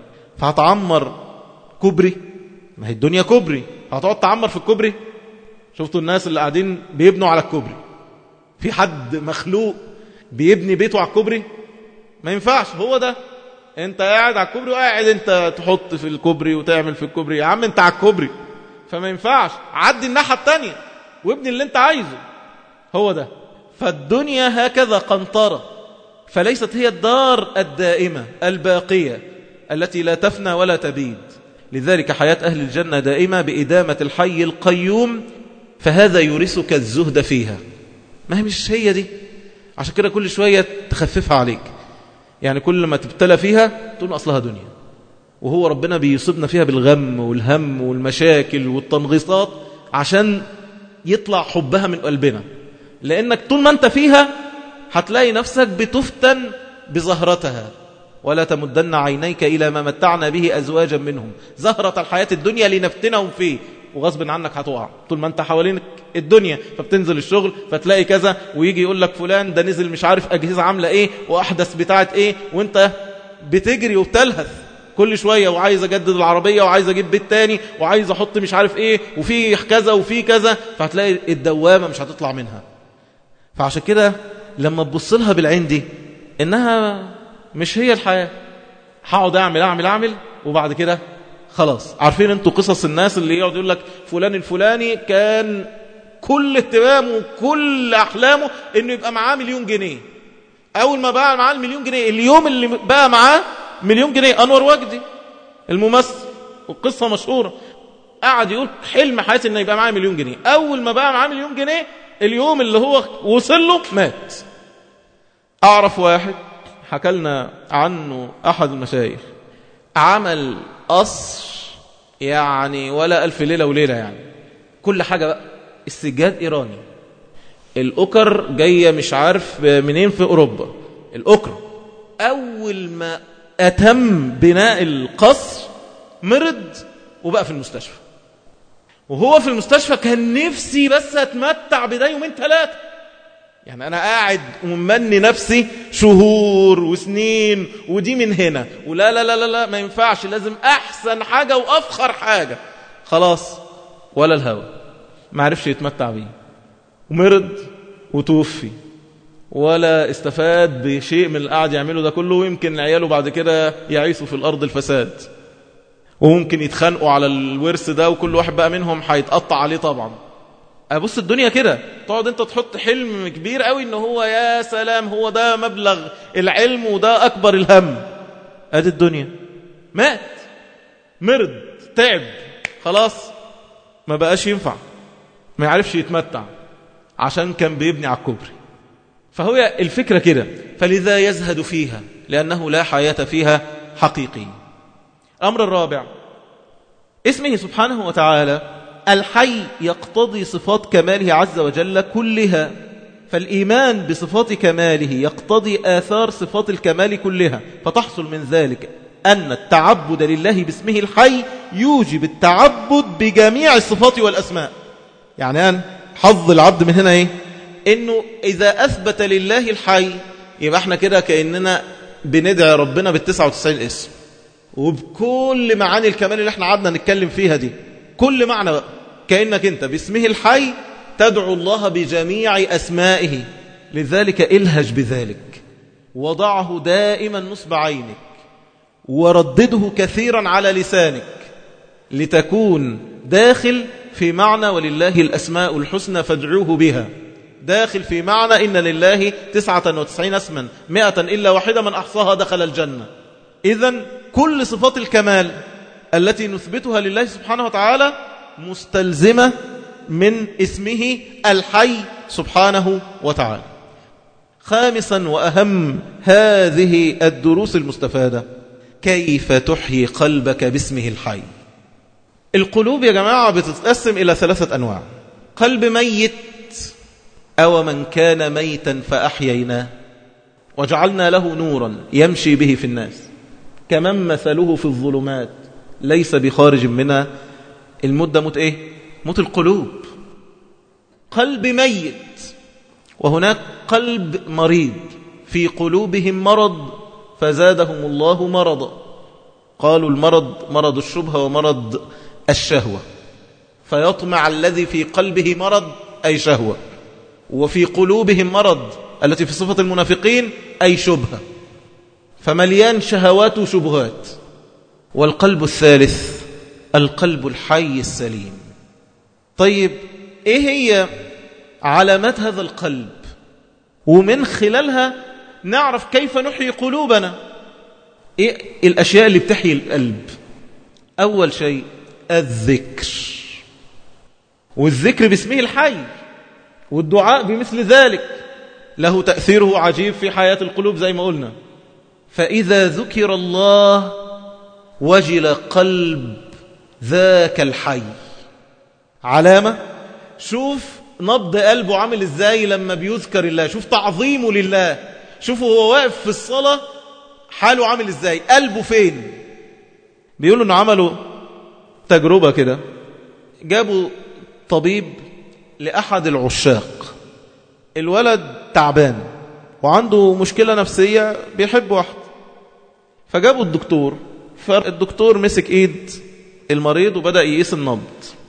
فهتعمر كبري ما هي الدنيا كبري هتقعد تعمر في الكبري شفتوا الناس اللي قاعدين بيبنوا على الكبري في حد مخلوق بيبني بيته على الكبري ما ينفعش هو ده انت قاعد على الكوبري وقاعد انت تحط في الكوبري وتعمل في الكوبري يا عم انت على الكوبري فما ينفعش عدي الناحية التانية وابني اللي انت عايزه هو ده فالدنيا هكذا قنطرة فليست هي الدار الدائمة الباقية التي لا تفنى ولا تبيد لذلك حياة أهل الجنة دائمة بإدامة الحي القيوم فهذا يورثك الزهد فيها ما هي مش هي دي عشان كده كل شوية تخففها عليك يعني كل ما تبتلى فيها تقول أصلها دنيا وهو ربنا بيصيبنا فيها بالغم والهم والمشاكل والتنغيصات عشان يطلع حبها من قلبنا لأنك طول ما أنت فيها هتلاقي نفسك بتفتن بزهرتها ولا تمدن عينيك إلى ما متعنا به أزواجا منهم زهرة الحياة الدنيا لنفتنهم فيه وغصب عنك هتقع طول ما انت حوالينك الدنيا فبتنزل الشغل فتلاقي كذا ويجي يقول لك فلان ده نزل مش عارف أجهزة عاملة ايه وأحدث بتاعة ايه وانت بتجري وبتلهث كل شوية وعايز أجدد العربية وعايز أجيب بيت تاني وعايز أحط مش عارف ايه وفي كذا وفي كذا فهتلاقي الدوامة مش هتطلع منها فعشان كده لما تبص لها بالعين دي إنها مش هي الحياة هقعد أعمل أعمل أعمل وبعد كده خلاص عارفين انتوا قصص الناس اللي يقعد يقول لك فلان الفلاني كان كل اهتمامه وكل أحلامه إنه يبقى معاه مليون جنيه أول ما بقى معاه المليون جنيه اليوم اللي بقى معاه مليون جنيه أنور وجدي الممثل والقصة مشهورة قعد يقول حلم حياتي إنه يبقى معاه مليون جنيه أول ما بقى معاه مليون جنيه اليوم اللي هو وصل له مات أعرف واحد حكى لنا عنه أحد المشايخ عمل قصر يعني ولا ألف ليلة وليلة يعني كل حاجة بقى السجاد إيراني الأكر جاية مش عارف منين في أوروبا الأكر أول ما أتم بناء القصر مرض وبقى في المستشفى وهو في المستشفى كان نفسي بس اتمتع بده يومين ثلاثة يعني أنا قاعد وممني نفسي شهور وسنين ودي من هنا ولا لا لا لا لا ما ينفعش لازم أحسن حاجة وأفخر حاجة خلاص ولا الهوى ما عرفش يتمتع بيه ومرض وتوفي ولا استفاد بشيء من القعد يعمله ده كله ويمكن عياله بعد كده يعيثوا في الأرض الفساد وممكن يتخانقوا على الورث ده وكل واحد بقى منهم هيتقطع عليه طبعا ابص الدنيا كده تقعد انت تحط حلم كبير قوي ان هو يا سلام هو ده مبلغ العلم وده اكبر الهم ادي الدنيا مات مرض تعب خلاص ما بقاش ينفع ما يعرفش يتمتع عشان كان بيبني على الكوبري فهو الفكرة كده فلذا يزهد فيها لأنه لا حياة فيها حقيقي الأمر الرابع اسمه سبحانه وتعالى الحي يقتضي صفات كماله عز وجل كلها فالإيمان بصفات كماله يقتضي آثار صفات الكمال كلها فتحصل من ذلك أن التعبد لله باسمه الحي يوجب التعبد بجميع الصفات والأسماء يعني أن حظ العبد من هنا إيه؟ إنه إذا أثبت لله الحي يبقى احنا كده كأننا بندعي ربنا بالتسعة وتسعين اسم وبكل معاني الكمال اللي احنا قعدنا نتكلم فيها دي كل معنى بقى كأنك انت باسمه الحي تدعو الله بجميع أسمائه لذلك الهج بذلك وضعه دائما نصب عينك وردده كثيرا على لسانك لتكون داخل في معنى ولله الأسماء الحسنى فادعوه بها داخل في معنى إن لله تسعة وتسعين اسما مئة إلا واحدة من أحصاها دخل الجنة إذا كل صفات الكمال التي نثبتها لله سبحانه وتعالى مستلزمة من اسمه الحي سبحانه وتعالى خامسا وأهم هذه الدروس المستفادة كيف تحيي قلبك باسمه الحي القلوب يا جماعة بتتقسم إلى ثلاثة أنواع قلب ميت أو من كان ميتا فأحييناه وجعلنا له نورا يمشي به في الناس كمن مثله في الظلمات ليس بخارج منها المدة موت إيه؟ موت القلوب قلب ميت وهناك قلب مريض في قلوبهم مرض فزادهم الله مرضا قالوا المرض مرض الشبهة ومرض الشهوة فيطمع الذي في قلبه مرض أي شهوة وفي قلوبهم مرض التي في صفة المنافقين أي شبهة فمليان شهوات وشبهات والقلب الثالث القلب الحي السليم طيب ايه هي علامات هذا القلب ومن خلالها نعرف كيف نحيي قلوبنا ايه الاشياء اللي بتحيي القلب اول شيء الذكر والذكر باسمه الحي والدعاء بمثل ذلك له تأثيره عجيب في حياة القلوب زي ما قلنا فإذا ذكر الله وجل قلب ذاك الحي علامة شوف نبض قلبه عامل ازاي لما بيذكر الله شوف تعظيمه لله شوفوا هو واقف في الصلاة حاله عامل ازاي قلبه فين بيقولوا انه عملوا تجربة كده جابوا طبيب لأحد العشاق الولد تعبان وعنده مشكلة نفسية بيحب واحد فجابوا الدكتور فالدكتور مسك ايد المريض وبدأ يقيس النبض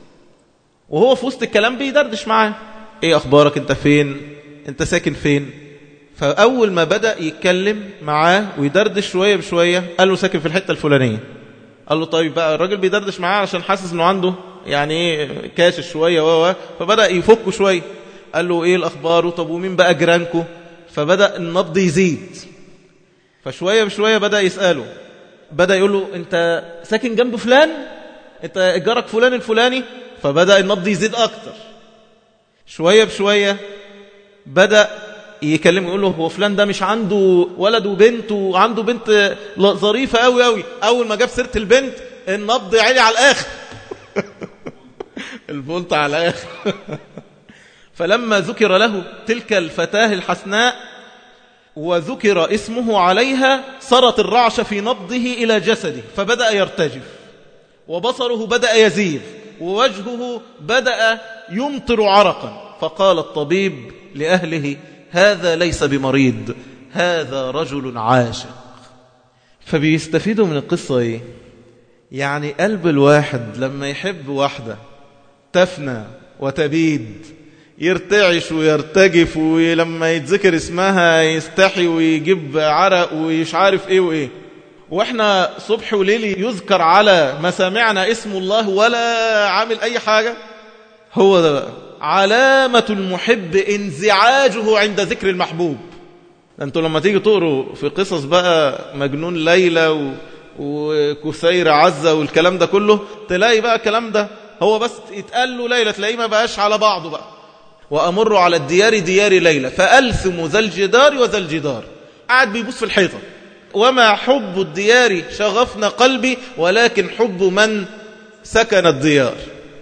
وهو في وسط الكلام بيدردش معاه ايه اخبارك انت فين انت ساكن فين فاول ما بدأ يتكلم معاه ويدردش شوية بشوية قال له ساكن في الحتة الفلانية قال له طيب بقى الراجل بيدردش معاه عشان حاسس انه عنده يعني ايه كاشش شوية و فبدأ يفكه شوية قال له ايه الاخبار طب ومين بقى جيرانكو فبدأ النبض يزيد فشوية بشوية بدأ يسأله بدأ يقول له انت ساكن جنب فلان انت جارك فلان الفلاني فبدأ النبض يزيد اكتر شوية بشوية بدأ يكلمه يقول له هو فلان ده مش عنده ولد وبنت وعنده بنت ظريفة قوي قوي اول ما جاب سيرة البنت النبض عالي على الاخر الفولت على الاخر فلما ذكر له تلك الفتاة الحسناء وذكر اسمه عليها صرت الرعش في نبضه إلى جسده فبدأ يرتجف وبصره بدأ يزيغ ووجهه بدأ يمطر عرقا فقال الطبيب لأهله هذا ليس بمريض هذا رجل عاشق فبيستفيدوا من القصة ايه يعني قلب الواحد لما يحب واحدة تفنى وتبيد يرتعش ويرتجف ولما يتذكر اسمها يستحي ويجيب عرق ومش عارف ايه وايه واحنا صبح وليل يذكر على مسامعنا اسم الله ولا عامل اي حاجة هو ده بقى علامة المحب انزعاجه عند ذكر المحبوب انتوا لما تيجي تقروا في قصص بقى مجنون ليلى و... وكثير عزة والكلام ده كله تلاقي بقى الكلام ده هو بس يتقال له ليلى تلاقيه ما بقاش على بعضه بقى وأمر على الديار ديار ليلى فألثم ذا الجدار وذا الجدار قاعد بيبص في الحيطة وما حب الديار شغفنا قلبي ولكن حب من سكن الديار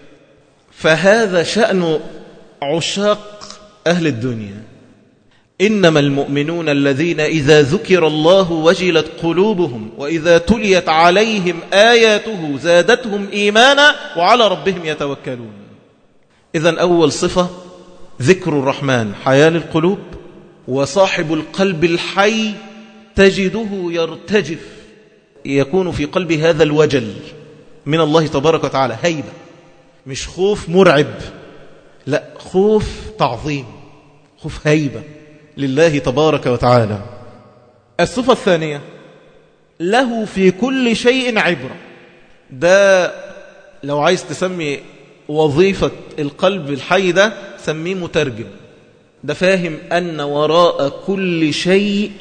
فهذا شأن عشاق أهل الدنيا إنما المؤمنون الذين إذا ذكر الله وجلت قلوبهم وإذا تليت عليهم آياته زادتهم إيمانا وعلى ربهم يتوكلون إذا أول صفة ذكر الرحمن حياة للقلوب وصاحب القلب الحي تجده يرتجف يكون في قلب هذا الوجل من الله تبارك وتعالى هيبة مش خوف مرعب لا خوف تعظيم خوف هيبة لله تبارك وتعالى الصفة الثانية له في كل شيء عبرة ده لو عايز تسمي وظيفة القلب الحي ده سميه مترجم ده فاهم أن وراء كل شيء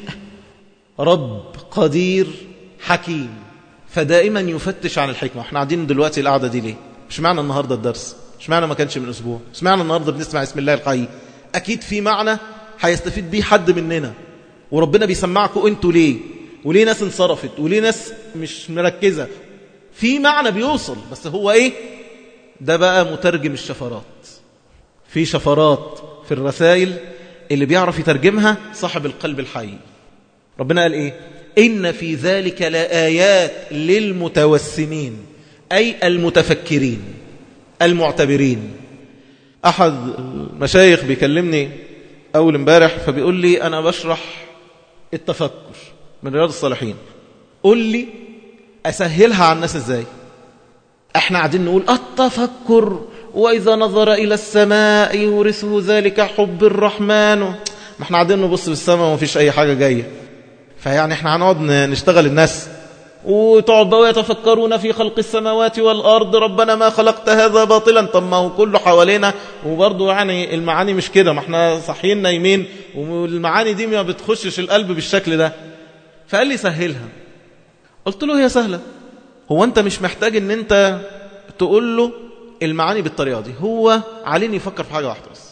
رب قدير حكيم فدائما يفتش عن الحكمة احنا قاعدين دلوقتي القعدة دي ليه مش معنى النهاردة الدرس مش معنى ما كانش من أسبوع مش معنى النهاردة بنسمع اسم الله الحي أكيد في معنى هيستفيد بيه حد مننا وربنا بيسمعكم انتوا ليه وليه ناس انصرفت وليه ناس مش مركزة في معنى بيوصل بس هو ايه ده بقى مترجم الشفرات في شفرات في الرسائل اللي بيعرف يترجمها صاحب القلب الحي ربنا قال ايه إن في ذلك لآيات للمتوسمين أي المتفكرين المعتبرين أحد المشايخ بيكلمني أول امبارح فبيقول لي أنا بشرح التفكر من رياض الصالحين قول لي أسهلها على الناس إزاي احنا قاعدين نقول التفكر وإذا نظر إلى السماء يورثه ذلك حب الرحمن ما احنا قاعدين نبص في السماء وما فيش أي حاجة جاية فيعني احنا هنقعد نشتغل الناس وتقعد بقى يتفكرون في خلق السماوات والأرض ربنا ما خلقت هذا باطلا طب ما هو كله حوالينا وبرضه يعني المعاني مش كده ما احنا صحيين نايمين والمعاني دي ما بتخشش القلب بالشكل ده فقال لي سهلها قلت له هي سهلة هو انت مش محتاج ان انت تقول له المعاني بالطريقة دي هو عليني يفكر في حاجة واحدة بس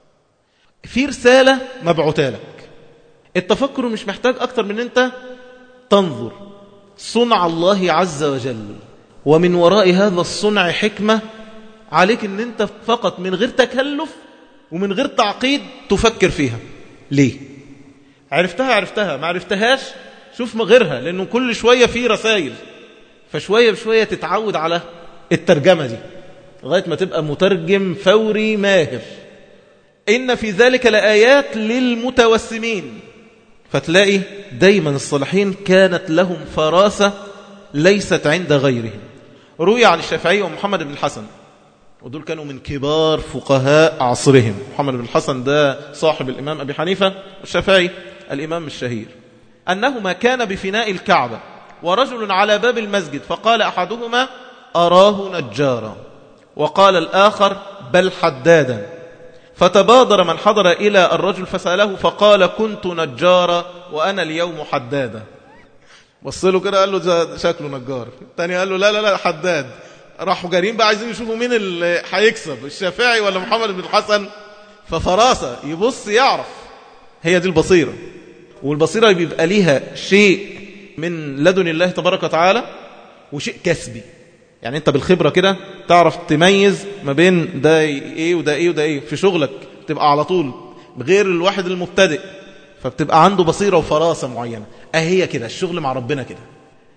في رسالة مبعوثة لك التفكر مش محتاج أكتر من أنت تنظر صنع الله عز وجل ومن وراء هذا الصنع حكمة عليك أن أنت فقط من غير تكلف ومن غير تعقيد تفكر فيها ليه؟ عرفتها عرفتها ما عرفتهاش شوف غيرها لأنه كل شوية فيه رسائل فشوية بشوية تتعود على الترجمة دي لغاية ما تبقى مترجم فوري ماهر إن في ذلك لآيات للمتوسمين فتلاقي دايما الصالحين كانت لهم فراسة ليست عند غيرهم روي عن الشافعي ومحمد بن الحسن ودول كانوا من كبار فقهاء عصرهم محمد بن الحسن ده صاحب الإمام أبي حنيفة والشافعي الإمام الشهير أنهما كان بفناء الكعبة ورجل على باب المسجد فقال أحدهما أراه نجارا وقال الآخر بل حدادا فتبادر من حضر إلى الرجل فسأله فقال كنت نجارا وأنا اليوم حدادا بص له كده قال له شكله نجار الثاني قال له لا لا لا حداد راحوا جارين بقى عايزين يشوفوا مين اللي هيكسب الشافعي ولا محمد بن الحسن ففراسة يبص يعرف هي دي البصيرة والبصيرة بيبقى ليها شيء من لدن الله تبارك وتعالى وشيء كسبي يعني انت بالخبرة كده تعرف تميز ما بين ده ايه وده ايه وده ايه في شغلك تبقى على طول غير الواحد المبتدئ فبتبقى عنده بصيرة وفراسة معينة اهي كده الشغل مع ربنا كده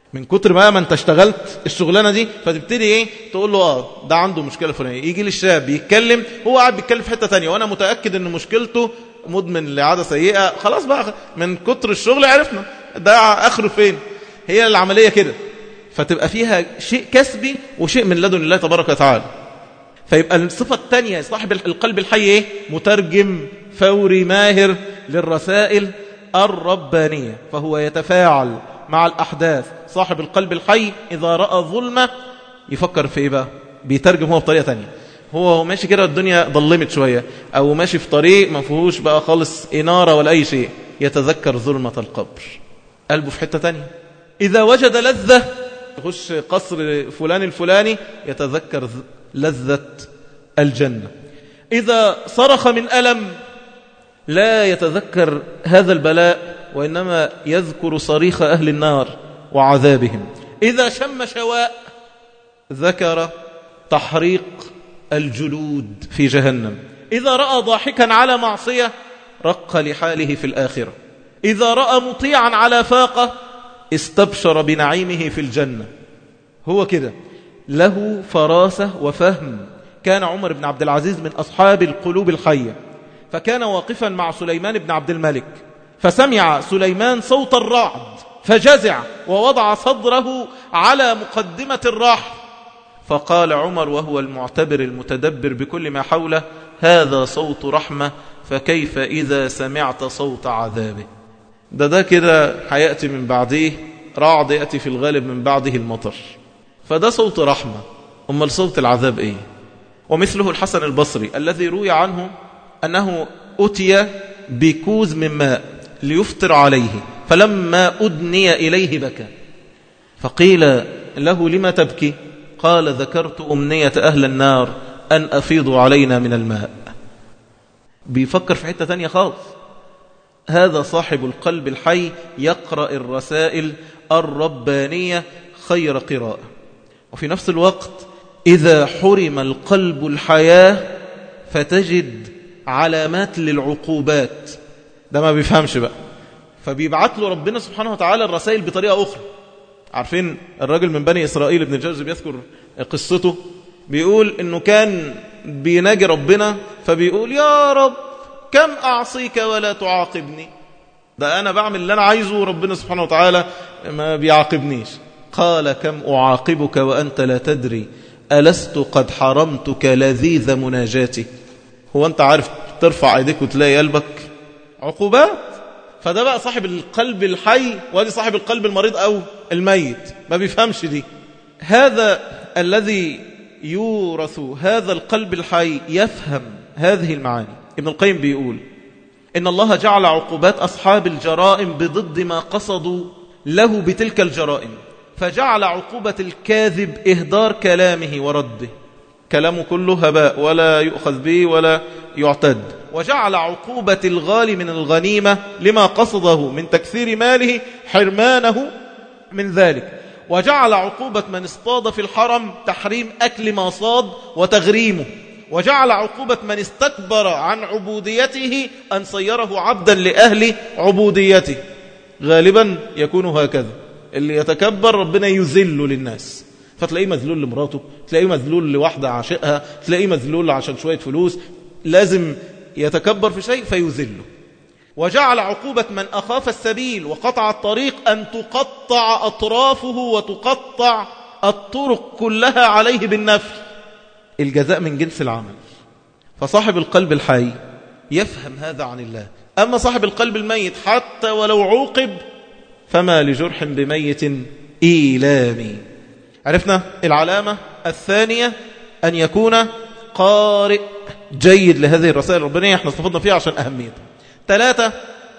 من كتر ما ما انت اشتغلت الشغلانه دي فتبتدي ايه تقول له اه ده عنده مشكله فلانيه يجي لي الشاب يتكلم هو قاعد بيتكلم في حته تانية وانا متاكد ان مشكلته مدمن لعاده سيئه خلاص بقى من كتر الشغل عرفنا ده اخره فين هي العمليه كده فتبقى فيها شيء كسبي وشيء من لدن الله تبارك وتعالى فيبقى الصفة الثانية صاحب القلب الحي ايه؟ مترجم فوري ماهر للرسائل الربانية فهو يتفاعل مع الأحداث صاحب القلب الحي إذا رأى ظلمة يفكر في إيه بقى بيترجم هو بطريقة تانية هو ماشي كده الدنيا ضلمت شوية أو ماشي في طريق ما فيهوش بقى خالص إنارة ولا أي شيء يتذكر ظلمة القبر قلبه في حتة تانية إذا وجد لذة يخش قصر فلان الفلاني يتذكر لذة الجنة إذا صرخ من ألم لا يتذكر هذا البلاء وإنما يذكر صريخ أهل النار وعذابهم إذا شم شواء ذكر تحريق الجلود في جهنم إذا رأى ضاحكا على معصية رق لحاله في الآخرة إذا رأى مطيعا على فاقة استبشر بنعيمه في الجنة هو كده له فراسة وفهم كان عمر بن عبد العزيز من أصحاب القلوب الحية فكان واقفا مع سليمان بن عبد الملك فسمع سليمان صوت الرعد فجزع ووضع صدره على مقدمة الراح فقال عمر وهو المعتبر المتدبر بكل ما حوله هذا صوت رحمة فكيف إذا سمعت صوت عذابه ده ده كده هيأتي من بعده رعد يأتي في الغالب من بعده المطر فده صوت رحمة أما الصوت العذاب إيه ومثله الحسن البصري الذي روي عنه أنه أتي بكوز من ماء ليفطر عليه فلما أدني إليه بكى فقيل له لما تبكي قال ذكرت أمنية أهل النار أن أفيضوا علينا من الماء بيفكر في حتة تانية خالص هذا صاحب القلب الحي يقرأ الرسائل الربانية خير قراءة وفي نفس الوقت إذا حرم القلب الحياة فتجد علامات للعقوبات ده ما بيفهمش بقى فبيبعت له ربنا سبحانه وتعالى الرسائل بطريقة أخرى عارفين الراجل من بني إسرائيل ابن الجوزي بيذكر قصته بيقول إنه كان بيناجي ربنا فبيقول يا رب كم أعصيك ولا تعاقبني ده أنا بعمل اللي أنا عايزه وربنا سبحانه وتعالى ما بيعاقبنيش قال كم أعاقبك وأنت لا تدري ألست قد حرمتك لذيذ مناجاتي هو أنت عارف ترفع ايديك وتلاقي قلبك عقوبات فده بقى صاحب القلب الحي وادي صاحب القلب المريض أو الميت ما بيفهمش دي هذا الذي يورث هذا القلب الحي يفهم هذه المعاني ابن القيم بيقول إن الله جعل عقوبات أصحاب الجرائم بضد ما قصدوا له بتلك الجرائم فجعل عقوبة الكاذب إهدار كلامه ورده كلامه كله هباء ولا يؤخذ به ولا يعتد وجعل عقوبة الغالي من الغنيمة لما قصده من تكثير ماله حرمانه من ذلك وجعل عقوبة من اصطاد في الحرم تحريم أكل ما صاد وتغريمه وجعل عقوبة من استكبر عن عبوديته أن صيره عبدا لأهل عبوديته غالبا يكون هكذا اللي يتكبر ربنا يذل للناس فتلاقيه مذلول لمراته تلاقيه مذلول لواحدة عاشقها تلاقيه مذلول عشان شوية فلوس لازم يتكبر في شيء فيذله وجعل عقوبة من أخاف السبيل وقطع الطريق أن تقطع أطرافه وتقطع الطرق كلها عليه بالنفي الجزاء من جنس العمل فصاحب القلب الحي يفهم هذا عن الله أما صاحب القلب الميت حتى ولو عوقب فما لجرح بميت إيلامي عرفنا العلامة الثانية أن يكون قارئ جيد لهذه الرسائل الربانية احنا استفدنا فيها عشان أهميتها ثلاثة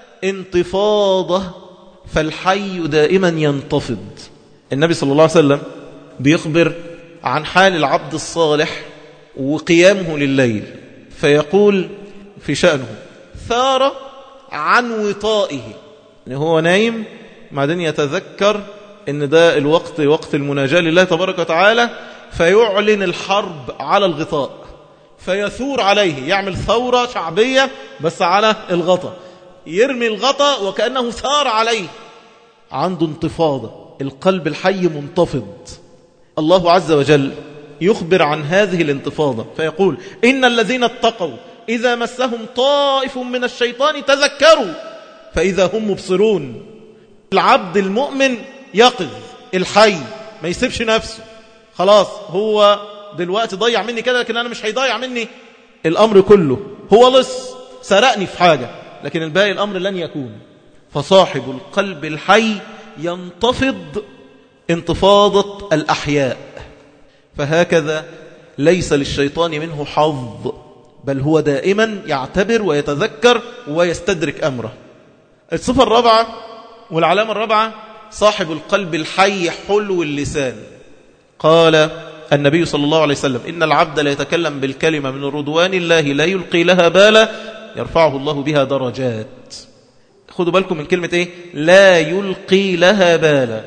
انتفاضة فالحي دائما ينتفض النبي صلى الله عليه وسلم بيخبر عن حال العبد الصالح وقيامه لليل فيقول في شأنه ثار عن وطائه يعني هو نايم بعدين يتذكر ان ده الوقت وقت المناجاة لله تبارك وتعالى فيعلن الحرب على الغطاء فيثور عليه يعمل ثورة شعبية بس على الغطاء يرمي الغطاء وكأنه ثار عليه عنده انتفاضة القلب الحي منتفض الله عز وجل يخبر عن هذه الانتفاضة فيقول إن الذين اتقوا إذا مسهم طائف من الشيطان تذكروا فإذا هم مبصرون العبد المؤمن يقظ الحي ما يسيبش نفسه خلاص هو دلوقتي ضيع مني كده لكن أنا مش هيضيع مني الأمر كله هو لص سرقني في حاجة لكن الباقي الأمر لن يكون فصاحب القلب الحي ينتفض انتفاضة الأحياء فهكذا ليس للشيطان منه حظ بل هو دائما يعتبر ويتذكر ويستدرك أمره الصفة الرابعة والعلامة الرابعة صاحب القلب الحي حلو اللسان قال النبي صلى الله عليه وسلم إن العبد لا يتكلم بالكلمة من رضوان الله لا يلقي لها بالا يرفعه الله بها درجات خدوا بالكم من كلمة إيه لا يلقي لها بالا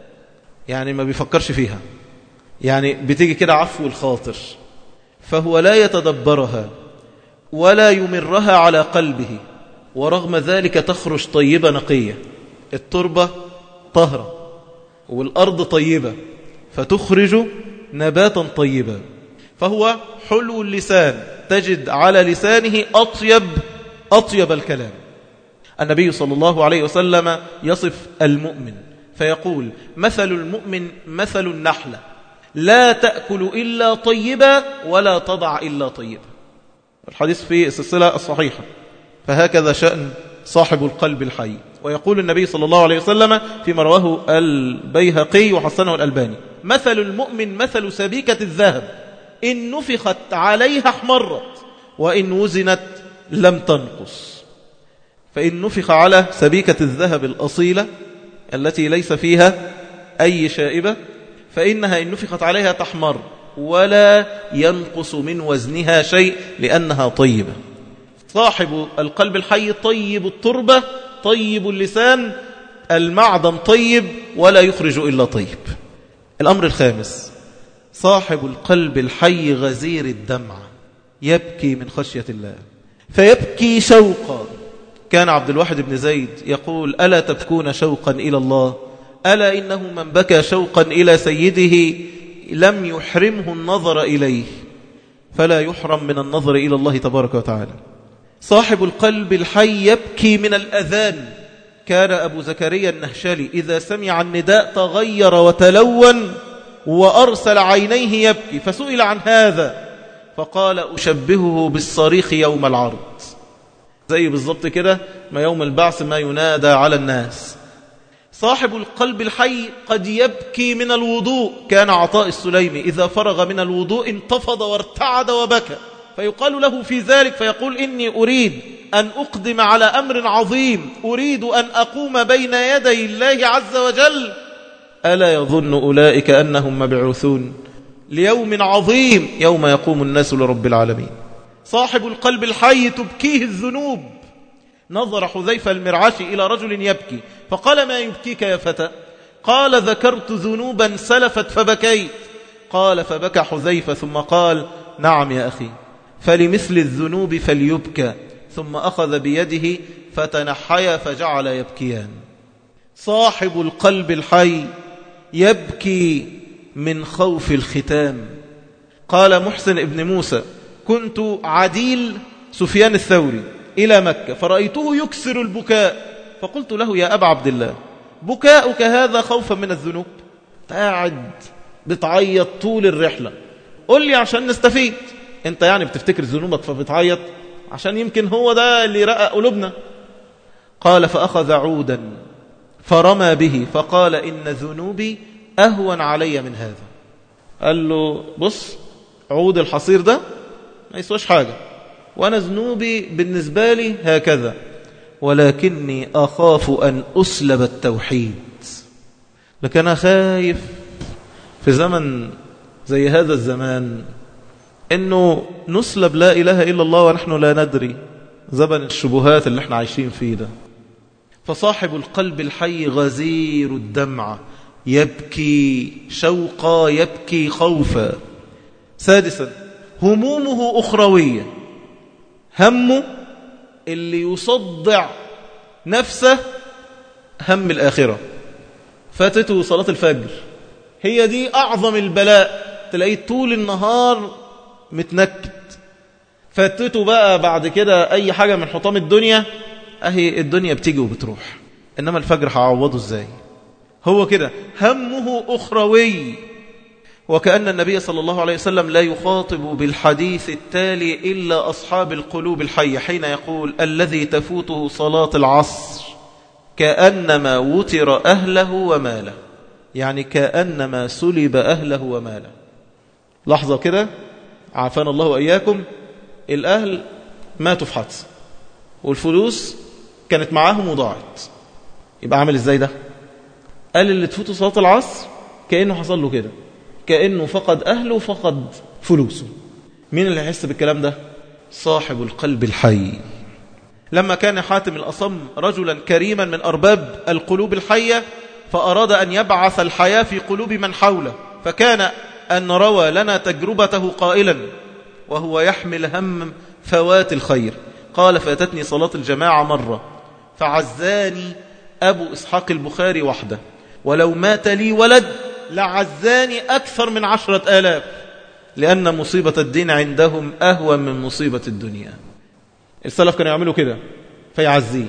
يعني ما بيفكرش فيها يعني بتيجي كده عفو الخاطر فهو لا يتدبرها ولا يمرها على قلبه ورغم ذلك تخرج طيبة نقية التربة طهرة والأرض طيبة فتخرج نباتا طيبا فهو حلو اللسان تجد على لسانه أطيب أطيب الكلام النبي صلى الله عليه وسلم يصف المؤمن فيقول مثل المؤمن مثل النحلة لا تأكل إلا طيبا ولا تضع إلا طيبا الحديث في السلسلة الصحيحة فهكذا شأن صاحب القلب الحي ويقول النبي صلى الله عليه وسلم فيما رواه البيهقي وحسنه الألباني مثل المؤمن مثل سبيكة الذهب إن نفخت عليها احمرت وإن وزنت لم تنقص فإن نفخ على سبيكة الذهب الأصيلة التي ليس فيها أي شائبة فإنها إن نفخت عليها تحمر ولا ينقص من وزنها شيء لأنها طيبة صاحب القلب الحي طيب التربة طيب اللسان المعدن طيب ولا يخرج إلا طيب الأمر الخامس صاحب القلب الحي غزير الدمع يبكي من خشية الله فيبكي شوقا كان عبد الواحد بن زيد يقول ألا تبكون شوقا إلى الله ألا إنه من بكى شوقا إلى سيده لم يحرمه النظر إليه فلا يحرم من النظر إلى الله تبارك وتعالى صاحب القلب الحي يبكي من الأذان كان أبو زكريا النهشلي إذا سمع النداء تغير وتلون وأرسل عينيه يبكي فسئل عن هذا فقال أشبهه بالصريخ يوم العرض زي بالضبط كده ما يوم البعث ما ينادى على الناس صاحب القلب الحي قد يبكي من الوضوء كان عطاء السليمي إذا فرغ من الوضوء انتفض وارتعد وبكى فيقال له في ذلك فيقول إني أريد أن أقدم على أمر عظيم أريد أن أقوم بين يدي الله عز وجل ألا يظن أولئك أنهم مبعوثون ليوم عظيم يوم يقوم الناس لرب العالمين صاحب القلب الحي تبكيه الذنوب نظر حذيفة المرعاشي إلى رجل يبكي فقال ما يبكيك يا فتى قال ذكرت ذنوبا سلفت فبكيت قال فبكى حذيفة ثم قال نعم يا أخي فلمثل الذنوب فليبكى ثم أخذ بيده فتنحيا فجعل يبكيان صاحب القلب الحي يبكي من خوف الختام قال محسن ابن موسى كنت عديل سفيان الثوري إلى مكة فرأيته يكسر البكاء فقلت له يا أبا عبد الله بكاؤك هذا خوفا من الذنوب قاعد بتعيط طول الرحلة قل لي عشان نستفيد انت يعني بتفتكر ذنوبك فبتعيط عشان يمكن هو ده اللي رأى قلوبنا قال فأخذ عودا فرمى به فقال إن ذنوبي أهون علي من هذا قال له بص عود الحصير ده ما يسواش حاجة وأنا ذنوبي بالنسبة لي هكذا ولكني أخاف أن أسلب التوحيد لكن أنا خايف في زمن زي هذا الزمان أنه نسلب لا إله إلا الله ونحن لا ندري زمن الشبهات اللي احنا عايشين فيه ده فصاحب القلب الحي غزير الدمع يبكي شوقا يبكي خوفا سادسا همومه أخروية همه اللي يصدع نفسه هم الآخرة فاتته صلاة الفجر هي دي أعظم البلاء تلاقيه طول النهار متنكد فاتته بقى بعد كده أي حاجة من حطام الدنيا أهي الدنيا بتيجي وبتروح إنما الفجر هعوضه إزاي هو كده همه أخروي وكأن النبي صلى الله عليه وسلم لا يخاطب بالحديث التالي إلا أصحاب القلوب الحية حين يقول الذي تفوته صلاة العصر كأنما وتر أهله وماله يعني كأنما سلب أهله وماله لحظة كده عافانا الله وإياكم الأهل ماتوا في حادثة والفلوس كانت معاهم وضاعت يبقى عامل ازاي ده قال اللي تفوته صلاة العصر كأنه حصل له كده كأنه فقد أهله وفقد فلوسه مين اللي هيحس بالكلام ده صاحب القلب الحي لما كان حاتم الأصم رجلا كريما من أرباب القلوب الحية فأراد أن يبعث الحياة في قلوب من حوله فكان أن روى لنا تجربته قائلا وهو يحمل هم فوات الخير قال فاتتني صلاة الجماعة مرة فعزاني أبو إسحاق البخاري وحده ولو مات لي ولد لعزاني أكثر من عشرة آلاف لأن مصيبة الدين عندهم أهون من مصيبة الدنيا السلف كانوا يعملوا كده فيعزيه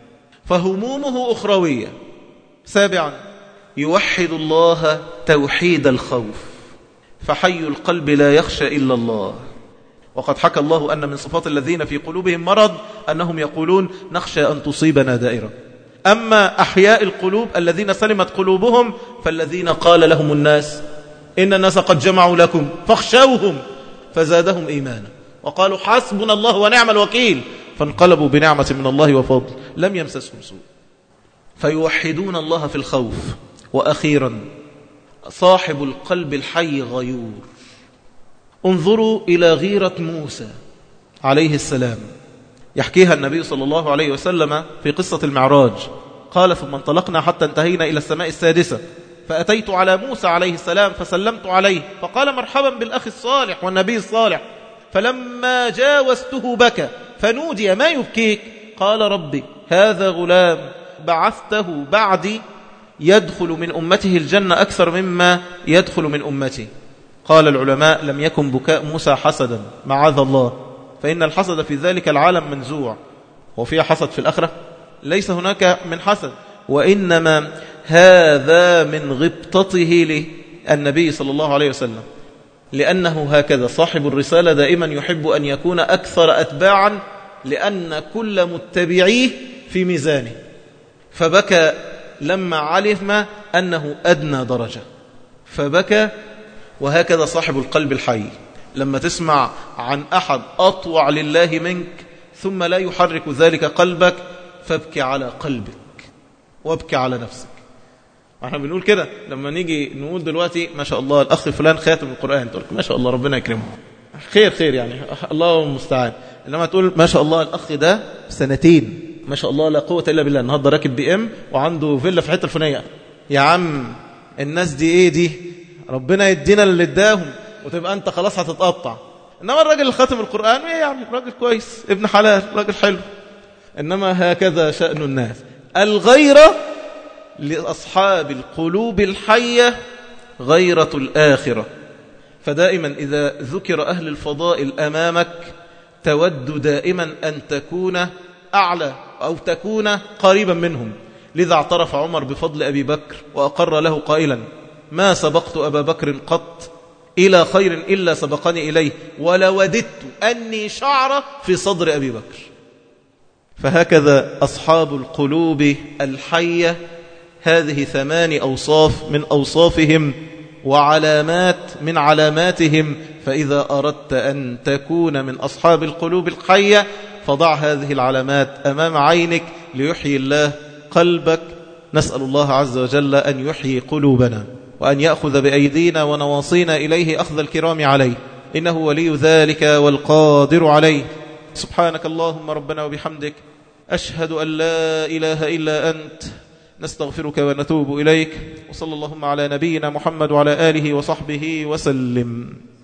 فهمومه أخروية سابعا يوحد الله توحيد الخوف فحي القلب لا يخشى إلا الله وقد حكى الله أن من صفات الذين في قلوبهم مرض أنهم يقولون نخشى أن تصيبنا دائرة أما أحياء القلوب الذين سلمت قلوبهم فالذين قال لهم الناس إن الناس قد جمعوا لكم فاخشوهم فزادهم إيمانا وقالوا حسبنا الله ونعم الوكيل فانقلبوا بنعمة من الله وفضل لم يمسسهم سوء فيوحدون الله في الخوف وأخيرا صاحب القلب الحي غيور انظروا إلى غيرة موسى عليه السلام يحكيها النبي صلى الله عليه وسلم في قصة المعراج قال ثم انطلقنا حتى انتهينا إلى السماء السادسة فأتيت على موسى عليه السلام فسلمت عليه فقال مرحبا بالأخ الصالح والنبي الصالح فلما جاوزته بكى فنودي ما يبكيك قال ربي هذا غلام بعثته بعدي يدخل من أمته الجنة أكثر مما يدخل من أمتي قال العلماء لم يكن بكاء موسى حسدا معاذ الله فإن الحسد في ذلك العالم منزوع وفي حسد في الآخرة ليس هناك من حسد وإنما هذا من غبطته للنبي صلى الله عليه وسلم لأنه هكذا صاحب الرسالة دائما يحب أن يكون أكثر أتباعا لأن كل متبعيه في ميزانه فبكى لما علم أنه أدنى درجة فبكى وهكذا صاحب القلب الحي لما تسمع عن أحد أطوع لله منك ثم لا يحرك ذلك قلبك فابكي على قلبك وابكي على نفسك احنا بنقول كده لما نيجي نقول دلوقتي ما شاء الله الأخ فلان خاتم القرآن تقول ما شاء الله ربنا يكرمه خير خير يعني الله المستعان انما تقول ما شاء الله الأخ ده سنتين ما شاء الله لا قوة إلا بالله النهارده راكب بي ام وعنده فيلا في حتة الفلانية يا عم الناس دي ايه دي ربنا يدينا اللي اداهم وتبقى انت خلاص هتتقطع انما الراجل اللي خاتم القرآن ايه يعني راجل كويس ابن حلال راجل حلو انما هكذا شأن الناس الغيرة لأصحاب القلوب الحية غيرة الآخرة فدائما إذا ذكر أهل الفضائل أمامك تود دائما أن تكون أعلى أو تكون قريبا منهم لذا اعترف عمر بفضل أبي بكر وأقر له قائلا ما سبقت أبا بكر قط إلى خير إلا سبقني إليه ولوددت أني شعر في صدر أبي بكر فهكذا أصحاب القلوب الحية هذه ثمان أوصاف من أوصافهم وعلامات من علاماتهم فإذا أردت أن تكون من أصحاب القلوب الحية فضع هذه العلامات أمام عينك ليحيي الله قلبك نسأل الله عز وجل أن يحيي قلوبنا وأن يأخذ بأيدينا ونواصينا إليه أخذ الكرام عليه إنه ولي ذلك والقادر عليه سبحانك اللهم ربنا وبحمدك أشهد أن لا إله إلا أنت نستغفرك ونتوب إليك وصلى اللهم على نبينا محمد وعلى آله وصحبه وسلم